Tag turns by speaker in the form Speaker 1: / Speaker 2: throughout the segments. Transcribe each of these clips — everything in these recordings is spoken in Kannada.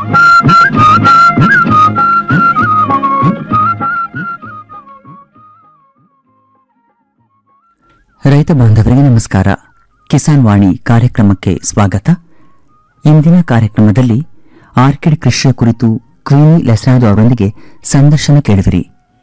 Speaker 1: ರೈತ ಬಾಂಧವರಿಗೆ ನಮಸ್ಕಾರ ಕಿಸಾನ್ ವಾಣಿ ಕಾರ್ಯಕ್ರಮಕ್ಕೆ ಸ್ವಾಗತ ಇಂದಿನ ಕಾರ್ಯಕ್ರಮದಲ್ಲಿ ಆರ್ಕಿಡ್ ಕೃಷಿಯ ಕುರಿತು ಕ್ವೀನಿ ಲೆಸ್ರಾದು ಅವರೊಂದಿಗೆ ಸಂದರ್ಶನ ಕೇಳಿದಿರಿ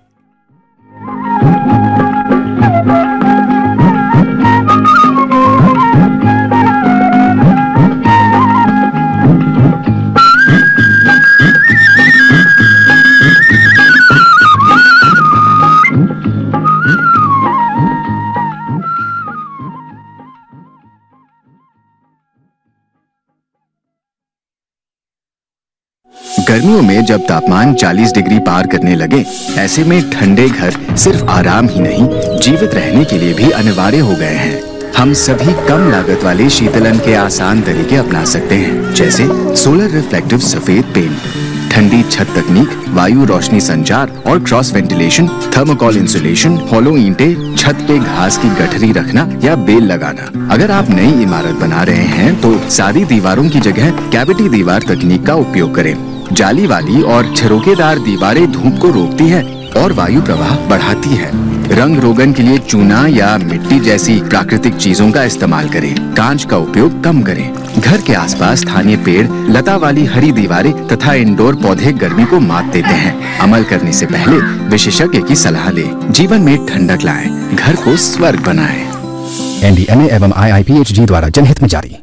Speaker 2: गर्मियों में जब तापमान 40 डिग्री पार करने लगे ऐसे में ठंडे घर सिर्फ आराम ही नहीं जीवित रहने के लिए भी अनिवार्य हो गए हैं हम सभी कम लागत वाले शीतलन के आसान तरीके अपना सकते हैं जैसे सोलर रिफ्लेक्टिव सफेद पेंट ठंडी छत तकनीक वायु रोशनी संचार और cross ventilation thermocol insulation hollow ईंटे छत पे घास की गठरी रखना या बेल लगाना अगर आप नई इमारत बना रहे हैं तो सादी दीवारों की जगह कैविटी दीवार तकनीक का उपयोग करें जाली वाली और छिरोकेदार दीवारें धूप को रोकती है और वायु प्रवाह बढ़ाती है रंग रोगन के लिए चूना या मिट्टी जैसी प्राकृतिक चीजों का इस्तेमाल करें कांच का उपयोग कम करें घर के आसपास स्थानीय पेड़ लता वाली हरी दीवारें तथा इंडोर पौधे गर्मी को मात देते हैं अमल करने से पहले विशेषज्ञ की सलाह लें जीवन में ठंडक लाएं घर को स्वर्ग बनाएं
Speaker 3: एनडीएमए एवं आईआईपीएचजी द्वारा जनहित में जारी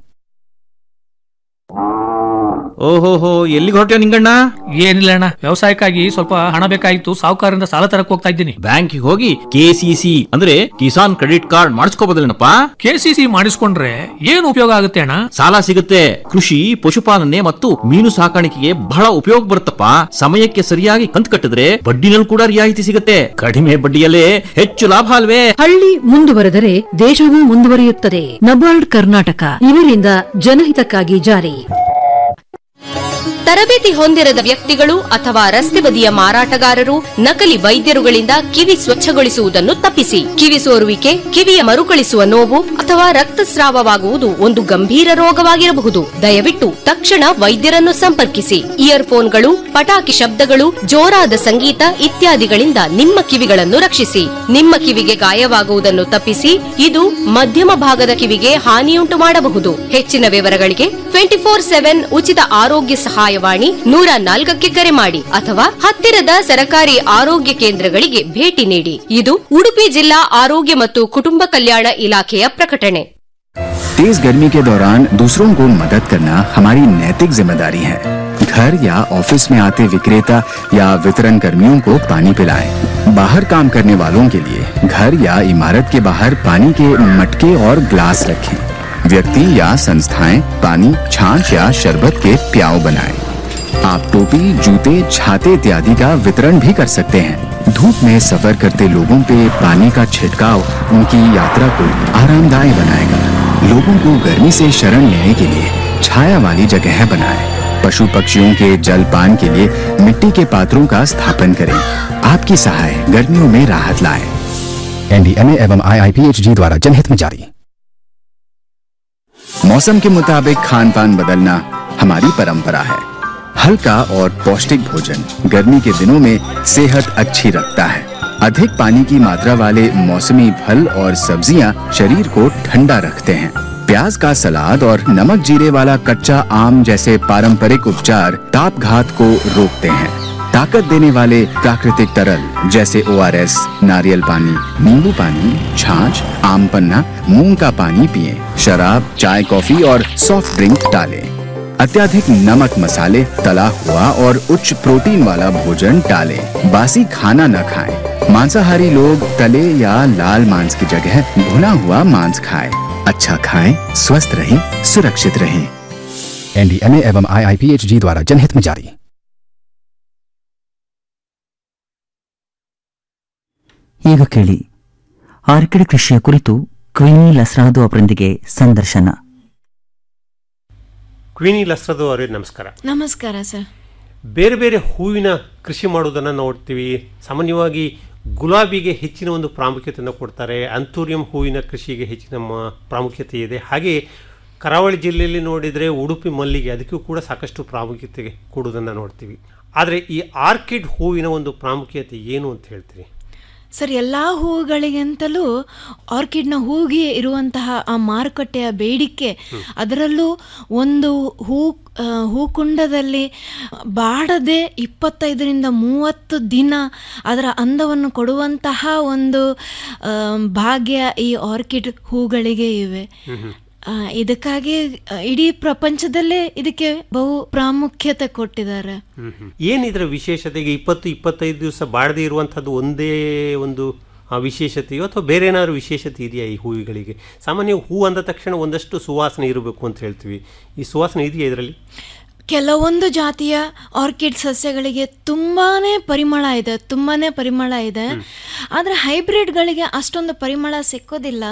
Speaker 4: ಓಹೋಹೋ ಎಲ್ಲಿಗೆ ಹೊರಟ್ಯೋ ನಿಂಗಣ್ಣ
Speaker 5: ಏನಿಲ್ಲ ಅಣ್ಣ ವ್ಯವಸಾಯಕ್ಕಾಗಿ ಸ್ವಲ್ಪ ಹಣ ಬೇಕಾಗಿತ್ತು ಸಾಹುಕಾರರಿಂದ ಸಾಲ ತರಕ್ ಹೋಗ್ತಾ ಇದ್ದೀನಿ
Speaker 4: ಬ್ಯಾಂಕಿಗೆ ಹೋಗಿ ಕೆಸಿಸಿ ಅಂದ್ರೆ ಕಿಸಾನ್ ಕ್ರೆಡಿಟ್ ಕಾರ್ಡ್ ಮಾಡಿಸ್ಕೋಬೋದಲ್ಲೇನಪ್ಪ
Speaker 5: ಕೆಸಿಸಿ ಮಾಡಿಸ್ಕೊಂಡ್ರೆ ಏನು ಉಪಯೋಗ ಆಗುತ್ತೆ ಅಣ್ಣ
Speaker 4: ಸಾಲ ಸಿಗುತ್ತೆ ಕೃಷಿ ಪಶುಪಾಲನೆ ಮತ್ತು ಮೀನು ಸಾಕಾಣಿಕೆಗೆ ಬಹಳ ಉಪಯೋಗ ಬರುತ್ತಪ್ಪ ಸಮಯಕ್ಕೆ ಸರಿಯಾಗಿ ಕಂತು ಕಟ್ಟಿದ್ರೆ ಬಡ್ಡಿನಲ್ಲಿ ಕೂಡ ರಿಯಾಯಿತಿ ಸಿಗುತ್ತೆ ಕಡಿಮೆ ಬಡ್ಡಿಯಲ್ಲೇ ಹೆಚ್ಚು ಲಾಭ ಅಲ್ವೇ
Speaker 6: ಹಳ್ಳಿ ಮುಂದುವರೆದರೆ ದೇಶವೂ ಮುಂದುವರಿಯುತ್ತದೆ ನಬಾರ್ಡ್ ಕರ್ನಾಟಕ ಇವರಿಂದ ಜನಹಿತಕ್ಕಾಗಿ ಜಾರಿ
Speaker 7: ತರಬೇತಿ ಹೊಂದಿರದ ವ್ಯಕ್ತಿಗಳು ಅಥವಾ ರಸ್ತೆ ಬದಿಯ ಮಾರಾಟಗಾರರು ನಕಲಿ ವೈದ್ಯರುಗಳಿಂದ ಕಿವಿ ಸ್ವಚ್ಛಗೊಳಿಸುವುದನ್ನು ತಪ್ಪಿಸಿ ಕಿವಿ ಸೋರುವಿಕೆ ಕಿವಿಯ ಮರುಕಳಿಸುವ ನೋವು ಅಥವಾ ರಕ್ತಸ್ರಾವವಾಗುವುದು ಒಂದು ಗಂಭೀರ ರೋಗವಾಗಿರಬಹುದು ದಯವಿಟ್ಟು ತಕ್ಷಣ ವೈದ್ಯರನ್ನು ಸಂಪರ್ಕಿಸಿ ಇಯರ್ಫೋನ್ಗಳು ಪಟಾಕಿ ಶಬ್ದಗಳು ಜೋರಾದ ಸಂಗೀತ ಇತ್ಯಾದಿಗಳಿಂದ ನಿಮ್ಮ ಕಿವಿಗಳನ್ನು ರಕ್ಷಿಸಿ ನಿಮ್ಮ ಕಿವಿಗೆ ಗಾಯವಾಗುವುದನ್ನು ತಪ್ಪಿಸಿ ಇದು ಮಧ್ಯಮ ಭಾಗದ ಕಿವಿಗೆ ಹಾನಿಯುಂಟು ಮಾಡಬಹುದು ಹೆಚ್ಚಿನ ವಿವರಗಳಿಗೆ ಟ್ವೆಂಟಿ ಫೋರ್ ಸೆವೆನ್ ಉಚಿತ ಆರೋಗ್ಯ ಸಹಾಯವಾಣಿ ನೂರ ನಾಲ್ಕಕ್ಕೆ ಕರೆ ಮಾಡಿ ಅಥವಾ ಹತ್ತಿರದ ಸರಕಾರಿ ಆರೋಗ್ಯ ಕೇಂದ್ರಗಳಿಗೆ ಭೇಟಿ ನೀಡಿ ಇದು ಉಡುಪಿ ಜಿಲ್ಲಾ ಆರೋಗ್ಯ ಮತ್ತು ಕುಟುಂಬ ಕಲ್ಯಾಣ ಇಲಾಖೆಯ ಪ್ರಕಟಣೆ
Speaker 2: तेज गर्मी के दौरान दूसरों को मदद करना हमारी नैतिक जिम्मेदारी है घर या ऑफिस में आते विक्रेता या वितरण कर्मियों को पानी पिलाएं। बाहर काम करने वालों के लिए घर या इमारत के बाहर पानी के मटके और ग्लास रखें व्यक्ति या संस्थाएं पानी छाछ या शरबत के प्याव बनाएं। आप टोपी जूते छाते इत्यादि का वितरण भी कर सकते हैं धूप में सफर करते लोगों पे पानी का छिड़काव उनकी यात्रा को आरामदायक बनाएगा लोगों को गर्मी से शरण लेने के लिए छाया वाली जगह बनाएं। पशु पक्षियों के जल पान के लिए मिट्टी के पात्रों का स्थापन करें आपकी सहाय गर्मियों में राहत लाए
Speaker 3: एनडीएमए एवं आईआईपीएचजी द्वारा जनहित में जारी
Speaker 2: मौसम के मुताबिक खान पान बदलना हमारी परंपरा है हल्का और पौष्टिक भोजन गर्मी के दिनों में सेहत अच्छी रखता है अधिक पानी की मात्रा वाले मौसमी फल और सब्जियां शरीर को ठंडा रखते हैं प्याज का सलाद और नमक जीरे वाला कच्चा आम जैसे पारंपरिक उपचार ताप घात को रोकते हैं ताकत देने वाले प्राकृतिक तरल जैसे ओ नारियल पानी नींबू पानी छाछ आम पन्ना मूंग का पानी पिए शराब चाय कॉफी और सॉफ्ट ड्रिंक डालें अत्याधिक नमक मसाले तला हुआ और उच्च प्रोटीन वाला भोजन टालें बासी खाना न खाएं मांसाहारी लोग तले या लाल मांस की जगह भुना हुआ मांस खाएं अच्छा खाएं स्वस्थ रहें सुरक्षित रहें
Speaker 3: एनडीएमए एवं आईआईपीएचजी द्वारा जनहित में जारी
Speaker 1: ಈಗ ಕೇಳಿ ಆರ್ಕಿಡ್ ಕೃಷಿಯ ಕುರಿತು ಕ್ವೀನಿ ಲಸ್ರಾದು ಅವರೊಂದಿಗೆ ಸಂದರ್ಶನ
Speaker 8: ಕ್ವೀನಿ ಲಸ್ರದು ಅವರಿಗೆ ನಮಸ್ಕಾರ
Speaker 9: ನಮಸ್ಕಾರ ಸರ್
Speaker 8: ಬೇರೆ ಬೇರೆ ಹೂವಿನ ಕೃಷಿ ಮಾಡೋದನ್ನು ನೋಡ್ತೀವಿ ಸಾಮಾನ್ಯವಾಗಿ ಗುಲಾಬಿಗೆ ಹೆಚ್ಚಿನ ಒಂದು ಪ್ರಾಮುಖ್ಯತೆಯನ್ನು ಕೊಡ್ತಾರೆ ಅಂಥೂರಿಯಂ ಹೂವಿನ ಕೃಷಿಗೆ ಹೆಚ್ಚಿನ ಮ- ಪ್ರಾಮುಖ್ಯತೆ ಇದೆ ಹಾಗೆ ಕರಾವಳಿ ಜಿಲ್ಲೆಯಲ್ಲಿ ನೋಡಿದರೆ ಉಡುಪಿ ಮಲ್ಲಿಗೆ ಅದಕ್ಕೂ ಕೂಡ ಸಾಕಷ್ಟು ಪ್ರಾಮುಖ್ಯತೆ ಕೊಡುವುದನ್ನು ನೋಡ್ತೀವಿ ಆದರೆ ಈ ಆರ್ಕಿಡ್ ಹೂವಿನ ಒಂದು ಪ್ರಾಮುಖ್ಯತೆ ಏನು ಅಂತ ಹೇಳ್ತೀರಿ
Speaker 9: ಸರ್ ಎಲ್ಲ ಹೂವುಗಳಿಗಿಂತಲೂ ಆರ್ಕಿಡ್ನ ಹೂವಿಗೆ ಇರುವಂತಹ ಆ ಮಾರುಕಟ್ಟೆಯ ಬೇಡಿಕೆ ಅದರಲ್ಲೂ ಒಂದು ಹೂ ಆ, ಹೂಕುಂಡದಲ್ಲಿ ಬಾಡದೆ ಇಪ್ಪತ್ತೈದರಿಂದ ಮೂವತ್ತು ದಿನ ಅದರ ಅಂದವನ್ನು ಕೊಡುವಂತಹ ಒಂದು ಆ, ಭಾಗ್ಯ ಈ ಆರ್ಕಿಡ್ ಹೂಗಳಿಗೆ ಇವೆ ಆ, ಇದಕ್ಕಾಗಿ ಆ, ಇಡೀ ಪ್ರಪಂಚದಲ್ಲೇ ಇದಕ್ಕೆ ಬಹು ಪ್ರಾಮುಖ್ಯತೆ ಕೊಟ್ಟಿದ್ದಾರೆ
Speaker 8: ಏನು ಇದರ ವಿಶೇಷತೆಗೆ ಇಪ್ಪತ್ತು ಇಪ್ಪತ್ತೈದು ದಿವಸ ಬಾಡದೇ ಇರುವಂಥದ್ದು ಒಂದೇ ಒಂದು ಆ, ವಿಶೇಷತೆಯೋ ಅಥವಾ ಬೇರೆ ಏನಾದ್ರು ವಿಶೇಷತೆ ಇದೆಯಾ ಈ ಹೂವುಗಳಿಗೆ ಸಾಮಾನ್ಯ ಹೂ ಅಂದ ತಕ್ಷಣ ಒಂದಷ್ಟು ಸುವಾಸನೆ ಇರಬೇಕು ಅಂತ ಹೇಳ್ತೀವಿ ಈ ಸುವಾಸನೆ ಇದೆಯಾ ಇದರಲ್ಲಿ
Speaker 9: ಕೆಲವೊಂದು ಜಾತಿಯ ಆರ್ಕಿಡ್ ಸಸ್ಯಗಳಿಗೆ ತುಂಬಾನೇ ಪರಿಮಳ ಇದೆ ತುಂಬಾನೇ ಪರಿಮಳ ಇದೆ ಆದರೆ ಹೈಬ್ರಿಡ್ಗಳಿಗೆ ಅಷ್ಟೊಂದು ಪರಿಮಳ ಸಿಕ್ಕೋದಿಲ್ಲ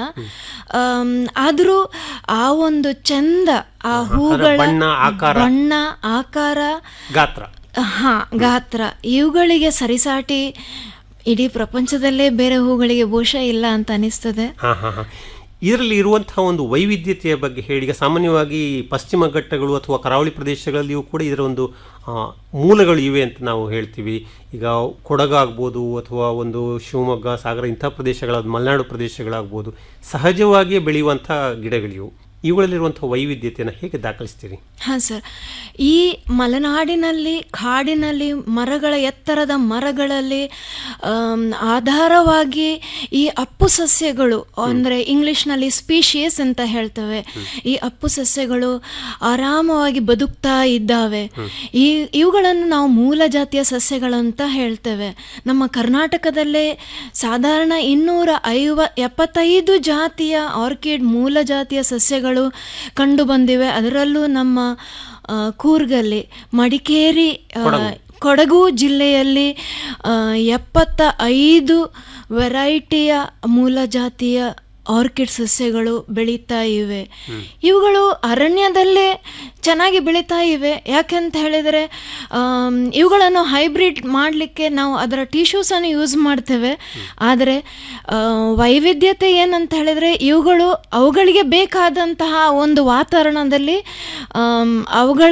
Speaker 9: ಆಮ್, ಆದ್ರೂ ಆ ಒಂದು ಚಂದ ಆ ಹೂಗಳ
Speaker 8: ಬಣ್ಣ, ಆಕಾರ.
Speaker 9: ಬಣ್ಣ ಆಕಾರ
Speaker 8: ಗಾತ್ರ
Speaker 9: ಹಾ ಗಾತ್ರ ಇವುಗಳಿಗೆ ಸರಿಸಾಟಿ ಇಡೀ ಪ್ರಪಂಚದಲ್ಲೇ ಬೇರೆ ಹೂಗಳಿಗೆ ಬಹುಶಃ ಇಲ್ಲ ಅಂತ ಅನಿಸ್ತದೆ
Speaker 8: ಹಾಂ ಹಾಂ ಹಾಂ ಇದರಲ್ಲಿ ಇರುವಂತಹ ಒಂದು ವೈವಿಧ್ಯತೆಯ ಬಗ್ಗೆ ಹೇಳಿ ಈಗ ಸಾಮಾನ್ಯವಾಗಿ ಪಶ್ಚಿಮ ಘಟ್ಟಗಳು ಅಥವಾ ಕರಾವಳಿ ಪ್ರದೇಶಗಳಲ್ಲಿಯೂ ಕೂಡ ಇದರ ಒಂದು ಆ, ಮೂಲಗಳು ಇವೆ ಅಂತ ನಾವು ಹೇಳ್ತೀವಿ ಈಗ ಕೊಡಗು ಆಗ್ಬೋದು ಅಥವಾ ಒಂದು ಶಿವಮೊಗ್ಗ ಸಾಗರ ಇಂಥ ಪ್ರದೇಶಗಳ ಮಲೆನಾಡು ಪ್ರದೇಶಗಳಾಗ್ಬೋದು ಸಹಜವಾಗಿಯೇ ಬೆಳೆಯುವಂಥ ಗಿಡಗಳಿವು ಇವುಗಳಲ್ಲಿರುವಂಥ ವೈವಿಧ್ಯತೆಯನ್ನು ಹೇಗೆ ದಾಖಲಿಸ್ತೀರಿ
Speaker 9: ಹಾಂ ಸರ್ ಈ ಮಲೆನಾಡಿನಲ್ಲಿ ಕಾಡಿನಲ್ಲಿ ಮರಗಳ ಎತ್ತರದ ಮರಗಳಲ್ಲಿ ಆಮ್, ಆಧಾರವಾಗಿ ಈ ಅಪ್ಪು ಸಸ್ಯಗಳು ಅಂದರೆ ಇಂಗ್ಲಿಷ್ನಲ್ಲಿ ಸ್ಪೀಶೀಸ್ ಅಂತ ಹೇಳ್ತೇವೆ ಈ ಅಪ್ಪು ಸಸ್ಯಗಳು ಆರಾಮವಾಗಿ ಬದುಕ್ತಾ ಇದ್ದಾವೆ ಈ ಇವುಗಳನ್ನು ನಾವು ಮೂಲ ಜಾತಿಯ ಸಸ್ಯಗಳಂತ ಹೇಳ್ತೇವೆ ನಮ್ಮ ಕರ್ನಾಟಕದಲ್ಲೇ ಸಾಧಾರಣ ಇನ್ನೂರ ಐವ ಎಪ್ಪತ್ತೈದು ಜಾತಿಯ ಆರ್ಕಿಡ್ ಮೂಲ ಜಾತಿಯ ಸಸ್ಯಗಳು ಕಂಡು ಬಂದಿವೆ ಅದರಲ್ಲೂ ನಮ್ಮ ಆ, ಕೂರ್ಗಲ್ಲಿ ಮಡಿಕೇರಿ ಆ, ಕೊಡಗು ಜಿಲ್ಲೆಯಲ್ಲಿ ಆ, ಎಪ್ಪತ್ತ ಐದು ವೆರೈಟಿಯ ಮೂಲ ಜಾತಿಯ ಆರ್ಕಿಡ್ ಸಸ್ಯಗಳು ಬೆಳೀತಾ ಇವೆ ಇವುಗಳು ಅರಣ್ಯದಲ್ಲೇ ಚೆನ್ನಾಗಿ ಬೆಳೀತಾ ಇವೆ ಯಾಕೆಂತ ಹೇಳಿದರೆ ಆಮ್, ಇವುಗಳನ್ನು ಹೈಬ್ರಿಡ್ ಮಾಡಲಿಕ್ಕೆ ನಾವು ಅದರ ಟಿಶ್ಯೂಸನ್ನು ಯೂಸ್ ಮಾಡ್ತೇವೆ ಆದರೆ ಆ, ವೈವಿಧ್ಯತೆ ಏನಂತ ಹೇಳಿದರೆ ಇವುಗಳು ಅವುಗಳಿಗೆ ಬೇಕಾದಂತಹ ಒಂದು ವಾತಾವರಣದಲ್ಲಿ ಆಮ್, ಅವುಗಳ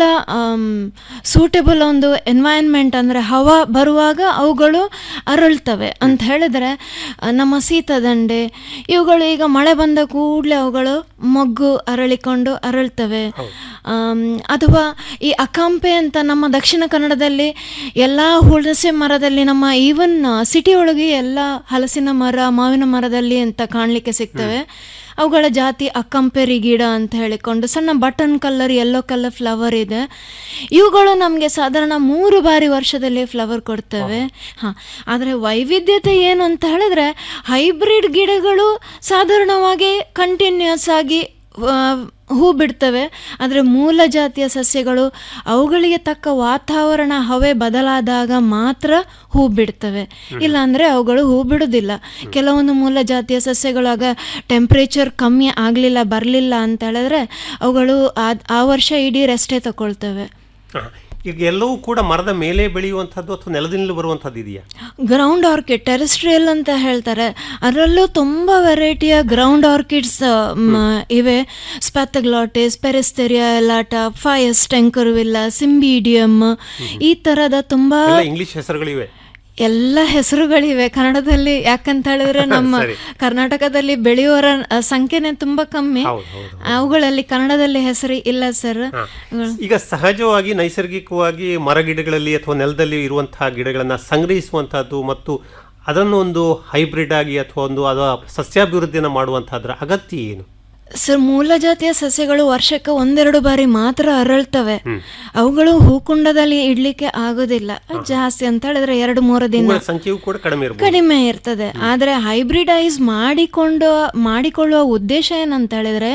Speaker 9: ಸೂಟೇಬಲ್ ಒಂದು ಎನ್ವೈರ್ನ್ಮೆಂಟ್ ಅಂದರೆ ಹವಾ ಬರುವಾಗ ಅವುಗಳು ಅರಳ್ತವೆ ಅಂತ ಹೇಳಿದ್ರೆ ಆ, ನಮ್ಮ ಶೀತದಂಡೆ ಇವುಗಳು ಈಗ ಮಳೆ ಬಂದ ಕೂಡಲೇ ಅವುಗಳು ಮೊಗ್ಗು ಅರಳಿಕೊಂಡು ಅರಳ್ತವೆ ಆಮ್, ಅಥವಾ ಈ ಅಕಾಂಪೆ ಅಂತ ನಮ್ಮ ದಕ್ಷಿಣ ಕನ್ನಡದಲ್ಲಿ ಎಲ್ಲ ಹುಣಸೆ ಮರದಲ್ಲಿ ನಮ್ಮ ಈವನ್ ಸಿಟಿ ಒಳಗೆ ಎಲ್ಲ ಹಲಸಿನ ಮರ ಮಾವಿನ ಮರದಲ್ಲಿ ಅಂತ ಕಾಣಲಿಕ್ಕೆ ಸಿಗ್ತವೆ ಅವುಗಳ ಜಾತಿ ಅಕ್ಕಂಪೆರಿ ಗಿಡ ಅಂತ ಹೇಳಿಕೊಂಡು ಸಣ್ಣ button colour yellow colour flower ಇದೆ ಇವುಗಳು ನಮಗೆ ಸಾಧಾರಣ ಮೂರು ಬಾರಿ ವರ್ಷದಲ್ಲಿ ಫ್ಲವರ್ ಕೊಡ್ತವೆ ಹಾಂ ಆದರೆ ವೈವಿಧ್ಯತೆ ಏನು ಅಂತ ಹೇಳಿದ್ರೆ ಹೈಬ್ರಿಡ್ ಗಿಡಗಳು ಸಾಧಾರಣವಾಗಿ ಕಂಟಿನ್ಯೂಸ್ ಆಗಿ ಆ, ಹೂ ಬಿಡ್ತವೆ ಆದರೆ ಮೂಲ ಜಾತಿಯ ಸಸ್ಯಗಳು ಅವುಗಳಿಗೆ ತಕ್ಕ ವಾತಾವರಣ ಹವೆ ಬದಲಾದಾಗ ಮಾತ್ರ ಹೂ ಬಿಡ್ತವೆ ಇಲ್ಲಾಂದರೆ ಅವುಗಳು ಹೂ ಬಿಡುವುದಿಲ್ಲ ಕೆಲವೊಂದು ಮೂಲ ಜಾತಿಯ ಸಸ್ಯಗಳಾಗ ಟೆಂಪ್ರೇಚರ್ ಕಮ್ಮಿ ಆಗಲಿಲ್ಲ ಬರಲಿಲ್ಲ ಅಂತ ಹೇಳಿದ್ರೆ ಅವುಗಳು ಆ ಆ ವರ್ಷ ಇಡೀ ರೆಸ್ಟೇ ತಗೊಳ್ತವೆ
Speaker 8: ಆಹಾ. ಈಗ ಎಲ್ಲವೂ ಕೂಡ ಮರದ ಮೇಲೆ ಬೆಳೆಯುವಂಥದ್ದು ಅಥವಾ ನೆಲದಿಂದಲೂ ಬರುವಂಥದ್ದು ಇದೆಯಾ
Speaker 9: ಗ್ರೌಂಡ್ ಆರ್ಕಿಡ್ ಟೆರೆಸ್ಟ್ರಿಯಲ್ ಅಂತ ಹೇಳ್ತಾರೆ ಅದರಲ್ಲೂ ತುಂಬ ವೆರೈಟಿಯ ಗ್ರೌಂಡ್ ಆರ್ಕಿಡ್ಸ್ ಇವೆ ಸ್ಪ್ಯಾಥಗ್ಲಾಟಿಸ್ ಪೆರೆಸ್ತೆರಿಯಾ ಎಲಾಟ ಫಯಸ್ ಟೆಂಕರ್ವಿಲ್ಲ ಸಿಂಬಿಡಿಯಮ್ ಈ ಥರದ ತುಂಬ
Speaker 8: ಎಲ್ಲ ಇಂಗ್ಲಿಷ್ ಹೆಸರುಗಳಿವೆ
Speaker 9: ಎಲ್ಲ ಹೆಸರುಗಳಿವೆ ಕನ್ನಡದಲ್ಲಿ ಯಾಕಂತ ಹೇಳಿದ್ರೆ ನಮ್ಮ
Speaker 8: ಸರಿ.
Speaker 9: ಕರ್ನಾಟಕದಲ್ಲಿ ಬೆಳೆಯುವವರ ಅ, ಸಂಖ್ಯೆನೇ ತುಂಬಾ ಕಮ್ಮಿ
Speaker 8: ಹೌದು, ಹೌದು,
Speaker 9: ಅವುಗಳಲ್ಲಿ ಕನ್ನಡದಲ್ಲಿ ಹೆಸರು ಇಲ್ಲ ಸರ್
Speaker 8: ಹಾ. ಈಗ ಸಹಜವಾಗಿ ನೈಸರ್ಗಿಕವಾಗಿ ಮರಗಿಡಗಳಲ್ಲಿ ಅಥವಾ ನೆಲದಲ್ಲಿ ಇರುವಂತಹ ಗಿಡಗಳನ್ನ ಸಂಗ್ರಹಿಸುವಂತಹದ್ದು ಮತ್ತು ಅದನ್ನು ಒಂದು ಹೈಬ್ರಿಡ್ ಆಗಿ ಅಥವಾ ಒಂದು ಅದರ ಸಸ್ಯಾಭಿವೃದ್ಧಿಯನ್ನು ಮಾಡುವಂತಹದ್ರ ಅಗತ್ಯ ಏನು
Speaker 9: ಸರ್ ಮೂಲ ಜಾತಿಯ ಸಸ್ಯಗಳು ವರ್ಷಕ್ಕೆ ಒಂದೆರಡು ಬಾರಿ ಮಾತ್ರ ಅರಳ್ತವೆ ಅವುಗಳು ಹೂಕುಂಡದಲ್ಲಿ ಇಡ್ಲಿಕ್ಕೆ ಆಗೋದಿಲ್ಲ ಜಾಸ್ತಿ ಅಂತ ಹೇಳಿದ್ರೆ ಎರಡು ಮೂರು ದಿನ
Speaker 8: ಹೂಗಳ ಸಂಖ್ಯೆಯೂ ಕೂಡ ಕಡಿಮೆ ಇರಬಹುದು
Speaker 9: ಕಡಿಮೆ ಇರ್ತದೆ ಆದರೆ ಹೈಬ್ರಿಡೈಸ್ ಮಾಡಿಕೊಂಡು ಮಾಡಿಕೊಳ್ಳುವ ಉದ್ದೇಶ ಏನಂತ ಹೇಳಿದ್ರೆ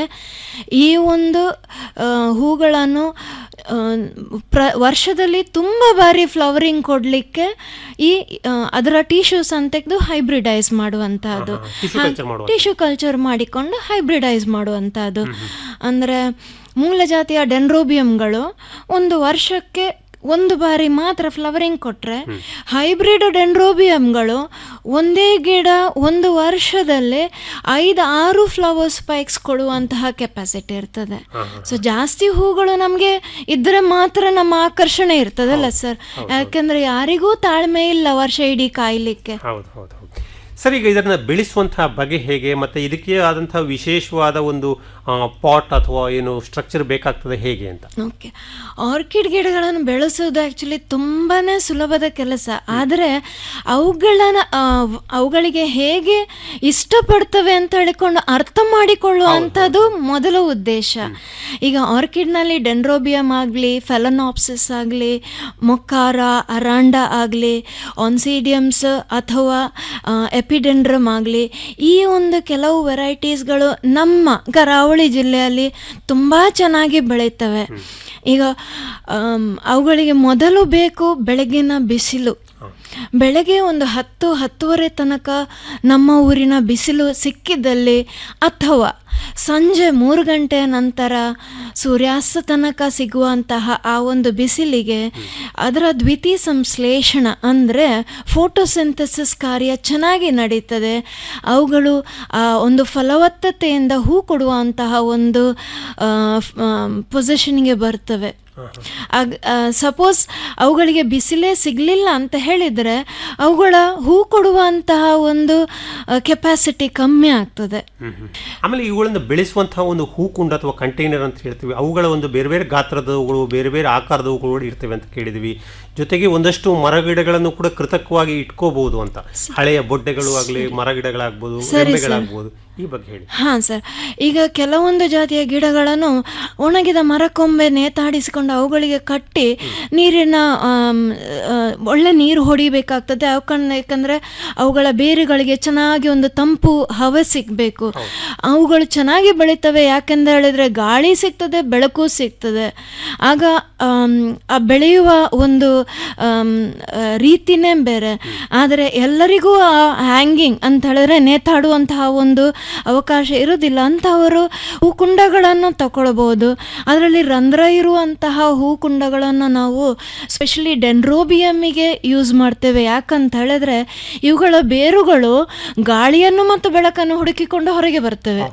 Speaker 9: ಈ ಒಂದು ಆ, ಹೂಗಳನ್ನು ಆ, ಪ್ರ ವರ್ಷದಲ್ಲಿ ತುಂಬ ಬಾರಿ ಫ್ಲವರಿಂಗ್ ಕೊಡಲಿಕ್ಕೆ ಈ ಆ, ಅದರ ಟಿಶ್ಯೂಸ್ ಅಂತ ತೆಗೆದು ಹೈಬ್ರಿಡೈಸ್ ಮಾಡುವಂತಹದ್ದು
Speaker 8: ಟಿಶ್ಯೂ ಕಲ್ಚರ್ ಮಾಡುವ
Speaker 9: ಟಿಶ್ಯೂ ಕಲ್ಚರ್ ಮಾಡಿಕೊಂಡು ಹೈಬ್ರಿಡೈಸ್ ಮಾಡುವಂಥದ್ದು ಅಂದರೆ ಮೂಲ ಜಾತಿಯ ಡೆನ್ರೋಬಿಯಂಗಳು ಒಂದು ವರ್ಷಕ್ಕೆ ಒಂದು ಬಾರಿ ಮಾತ್ರ ಫ್ಲವರಿಂಗ್ ಕೊಟ್ರೆ ಹೈಬ್ರಿಡ್ ಡೆಂಡ್ರೋಬಿಯಂಗಳು ಒಂದೇ ಗಿಡ ಒಂದು ವರ್ಷದಲ್ಲಿ ಐದು ಆರು ಫ್ಲವರ್ ಸ್ಪೈಕ್ಸ್ ಕೊಡುವಂತಹ ಕೆಪಾಸಿಟಿ ಇರ್ತದೆ ಸೊ ಜಾಸ್ತಿ ಹೂಗಳು ನಮಗೆ ಇದ್ರೆ ಮಾತ್ರ ನಮ್ಮ ಆಕರ್ಷಣೆ ಇರ್ತದಲ್ಲ ಸರ್ ಯಾಕಂದ್ರೆ ಯಾರಿಗೂ ತಾಳ್ಮೆ ಇಲ್ಲ ವರ್ಷ ಇಡೀ ಕಾಯ್ಲಿಕ್ಕೆ
Speaker 8: ಹೌದು ಹೌದು ಹೌದು ಸರ್ ಈಗ ಇದನ್ನ ಬೆಳೆಸುವಂತಹ ಬಗೆ ಹೇಗೆ ಮತ್ತೆ ಇದಕ್ಕೆ ಆದಂತಹ ವಿಶೇಷವಾದ ಒಂದು ಪಾಟ್ ಅಥವಾ ಏನು ಸ್ಟ್ರಕ್ಚರ್ ಬೇಕಾಗ್ತದೆ ಹೇಗೆ ಅಂತ
Speaker 9: ಓಕೆ ಆರ್ಕಿಡ್ ಗಿಡಗಳನ್ನು ಬೆಳೆಸೋದು ಆ್ಯಕ್ಚುಲಿ ತುಂಬಾ ಸುಲಭದ ಕೆಲಸ ಆದರೆ ಅವುಗಳನ್ನ ಆ, ಅವುಗಳಿಗೆ ಹೇಗೆ ಇಷ್ಟಪಡ್ತವೆ ಅಂತ ಹೇಳಿಕೊಂಡು ಅರ್ಥ ಮಾಡಿಕೊಳ್ಳುವಂಥದ್ದು ಮೊದಲ ಉದ್ದೇಶ ಈಗ ಆರ್ಕಿಡ್ನಲ್ಲಿ ಡೆಂಡ್ರೋಬಿಯಮ್ ಆಗಲಿ ಫೆಲನಾಪ್ಸಿಸ್ ಆಗಲಿ ಮೊಕ್ಕಾರ ಅರಾಂಡ ಆಗಲಿ ಆನ್ಸಿಡಿಯಮ್ಸ್ ಅಥವಾ ಎಪಿಡೆಂಡ್ರಮ್ ಆಗಲಿ ಈ ಒಂದು ಕೆಲವು ವೆರೈಟೀಸ್ಗಳು ನಮ್ಮ ಕರಾವಳಿ ಜಿಲ್ಲೆಯಲ್ಲಿ ತುಂಬ ಚೆನ್ನಾಗಿ ಬೆಳೀತವೆ ಈಗ ಆಮ್, ಅವುಗಳಿಗೆ ಮೊದಲು ಬೇಕು ಬೆಳಗಿನ ಬಿಸಿಲು ಬೆಳಗ್ಗೆ ಒಂದು ಹತ್ತು ಹತ್ತುವರೆ ತನಕ ನಮ್ಮ ಊರಿನ ಬಿಸಿಲು ಸಿಕ್ಕಿದ್ದಲ್ಲಿ ಅಥವಾ ಸಂಜೆ ಮೂರು ಗಂಟೆಯ ನಂತರ ಸೂರ್ಯಾಸ್ತ ತನಕ ಸಿಗುವಂತಹ ಆ ಒಂದು ಬಿಸಿಲಿಗೆ ಅದರ ದ್ವಿತೀಯ ಸಂಶ್ಲೇಷಣ ಅಂದರೆ ಫೋಟೋಸಿಂಥಸಿಸ್ ಕಾರ್ಯ ಚೆನ್ನಾಗಿ ನಡೀತದೆ ಅವುಗಳು ಆ ಒಂದು ಫಲವತ್ತತೆಯಿಂದ ಹೂ ಕೊಡುವಂತಹ ಒಂದು ಪೊಸಿಷನ್ಗೆ ಬರ್ತವೆ ಸಪೋಸ್ ಅವುಗಳಿಗೆ ಬಿಸಿಲೇ ಸಿಗಲಿಲ್ಲ ಅಂತ ಹೇಳಿದರೆ ಅವುಗಳ ಹೂ ಕೊಡುವಂತಹ ಒಂದು ಕೆಪಾಸಿಟಿ ಕಮ್ಮಿ ಆಗ್ತದೆ
Speaker 8: ಆಮೇಲೆ ಇವುಗಳನ್ನು ಬೆಳೆಸುವಂತಹ ಒಂದು ಹೂಕುಂಡ ಅಥವಾ ಕಂಟೈನರ್ ಅಂತ ಹೇಳ್ತೀವಿ ಅವುಗಳ ಒಂದು ಬೇರೆ ಬೇರೆ ಗಾತ್ರದವುಗಳು ಬೇರೆ ಬೇರೆ ಆಕಾರದವುಗಳು ಕೂಡ ಇರ್ತವೆ ಅಂತ ಕೇಳಿದ್ವಿ ಜೊತೆಗೆ ಒಂದಷ್ಟು ಮರಗಿಡಗಳನ್ನು ಕೂಡ ಕೃತಕವಾಗಿ ಇಟ್ಕೋಬಹುದು ಅಂತ ಹಳೆಯ ಬೊಡ್ಡೆಗಳು ಆಗಲಿ ಮರಗಿಡಗಳಾಗ್ಬೋದು
Speaker 9: ಸರಿ, ಸರ್.
Speaker 8: ರೆಂಬೆಗಳಾಗ್ಬೋದು ಈ ಬಗ್ಗೆ ಹೇಳಿ
Speaker 9: ಹಾಂ ಸರ್ ಈಗ ಕೆಲವೊಂದು ಜಾತಿಯ ಗಿಡಗಳನ್ನು ಒಣಗಿದ ಮರಕೊಂಬೆ ನೇತಾಡಿಸಿಕೊಂಡು ಅವುಗಳಿಗೆ ಕಟ್ಟಿ ನೀರಿನ ಆಮ್, ಆ, ಒಳ್ಳೆ ನೀರು ಹೊಡಿಬೇಕಾಗ್ತದೆ ಅವಕನ್ನ ಯಾಕಂದರೆ ಅವುಗಳ ಬೇರುಗಳಿಗೆ ಚೆನ್ನಾಗಿ ಒಂದು ತಂಪು ಹವೆ ಸಿಗಬೇಕು ಅವುಗಳು ಚೆನ್ನಾಗಿ ಬೆಳೀತವೆ ಯಾಕೆಂತ ಹೇಳಿದ್ರೆ ಗಾಳಿ ಸಿಗ್ತದೆ ಬೆಳಕು ಸಿಗ್ತದೆ ಆಗ ಆಮ್, ಆ ಬೆಳೆಯುವ ಒಂದು ಆಮ್, ಆ, ರೀತಿನೇ ಬೇರೆ ಆದರೆ ಎಲ್ಲರಿಗೂ ಆ ಹ್ಯಾಂಗಿಂಗ್ ಅಂತ ಹೇಳಿದ್ರೆ ನೇತಾಡುವಂತಹ ಒಂದು ಅವಕಾಶ ಇರುವುದಿಲ್ಲ ಅಂತಹವರು ಹೂಕುಂಡಗಳನ್ನು ತಗೊಳ್ಬಹುದು ಅದರಲ್ಲಿ ರಂಧ್ರ ಇರುವಂತಹ ಹೂಕುಂಡಗಳನ್ನು ನಾವು ಸ್ಪೆಷಲಿ ಡೆಂಡ್ರೋಬಿಯಮ್ಮಿಗೆ ಯೂಸ್ ಮಾಡ್ತೇವೆ ಯಾಕಂತ ಹೇಳಿದ್ರೆ ಇವುಗಳ ಬೇರುಗಳು ಗಾಳಿಯನ್ನು ಮತ್ತು ಬೆಳಕನ್ನು ಹುಡುಕಿಕೊಂಡು ಹೊರಗೆ ಬರ್ತವೆ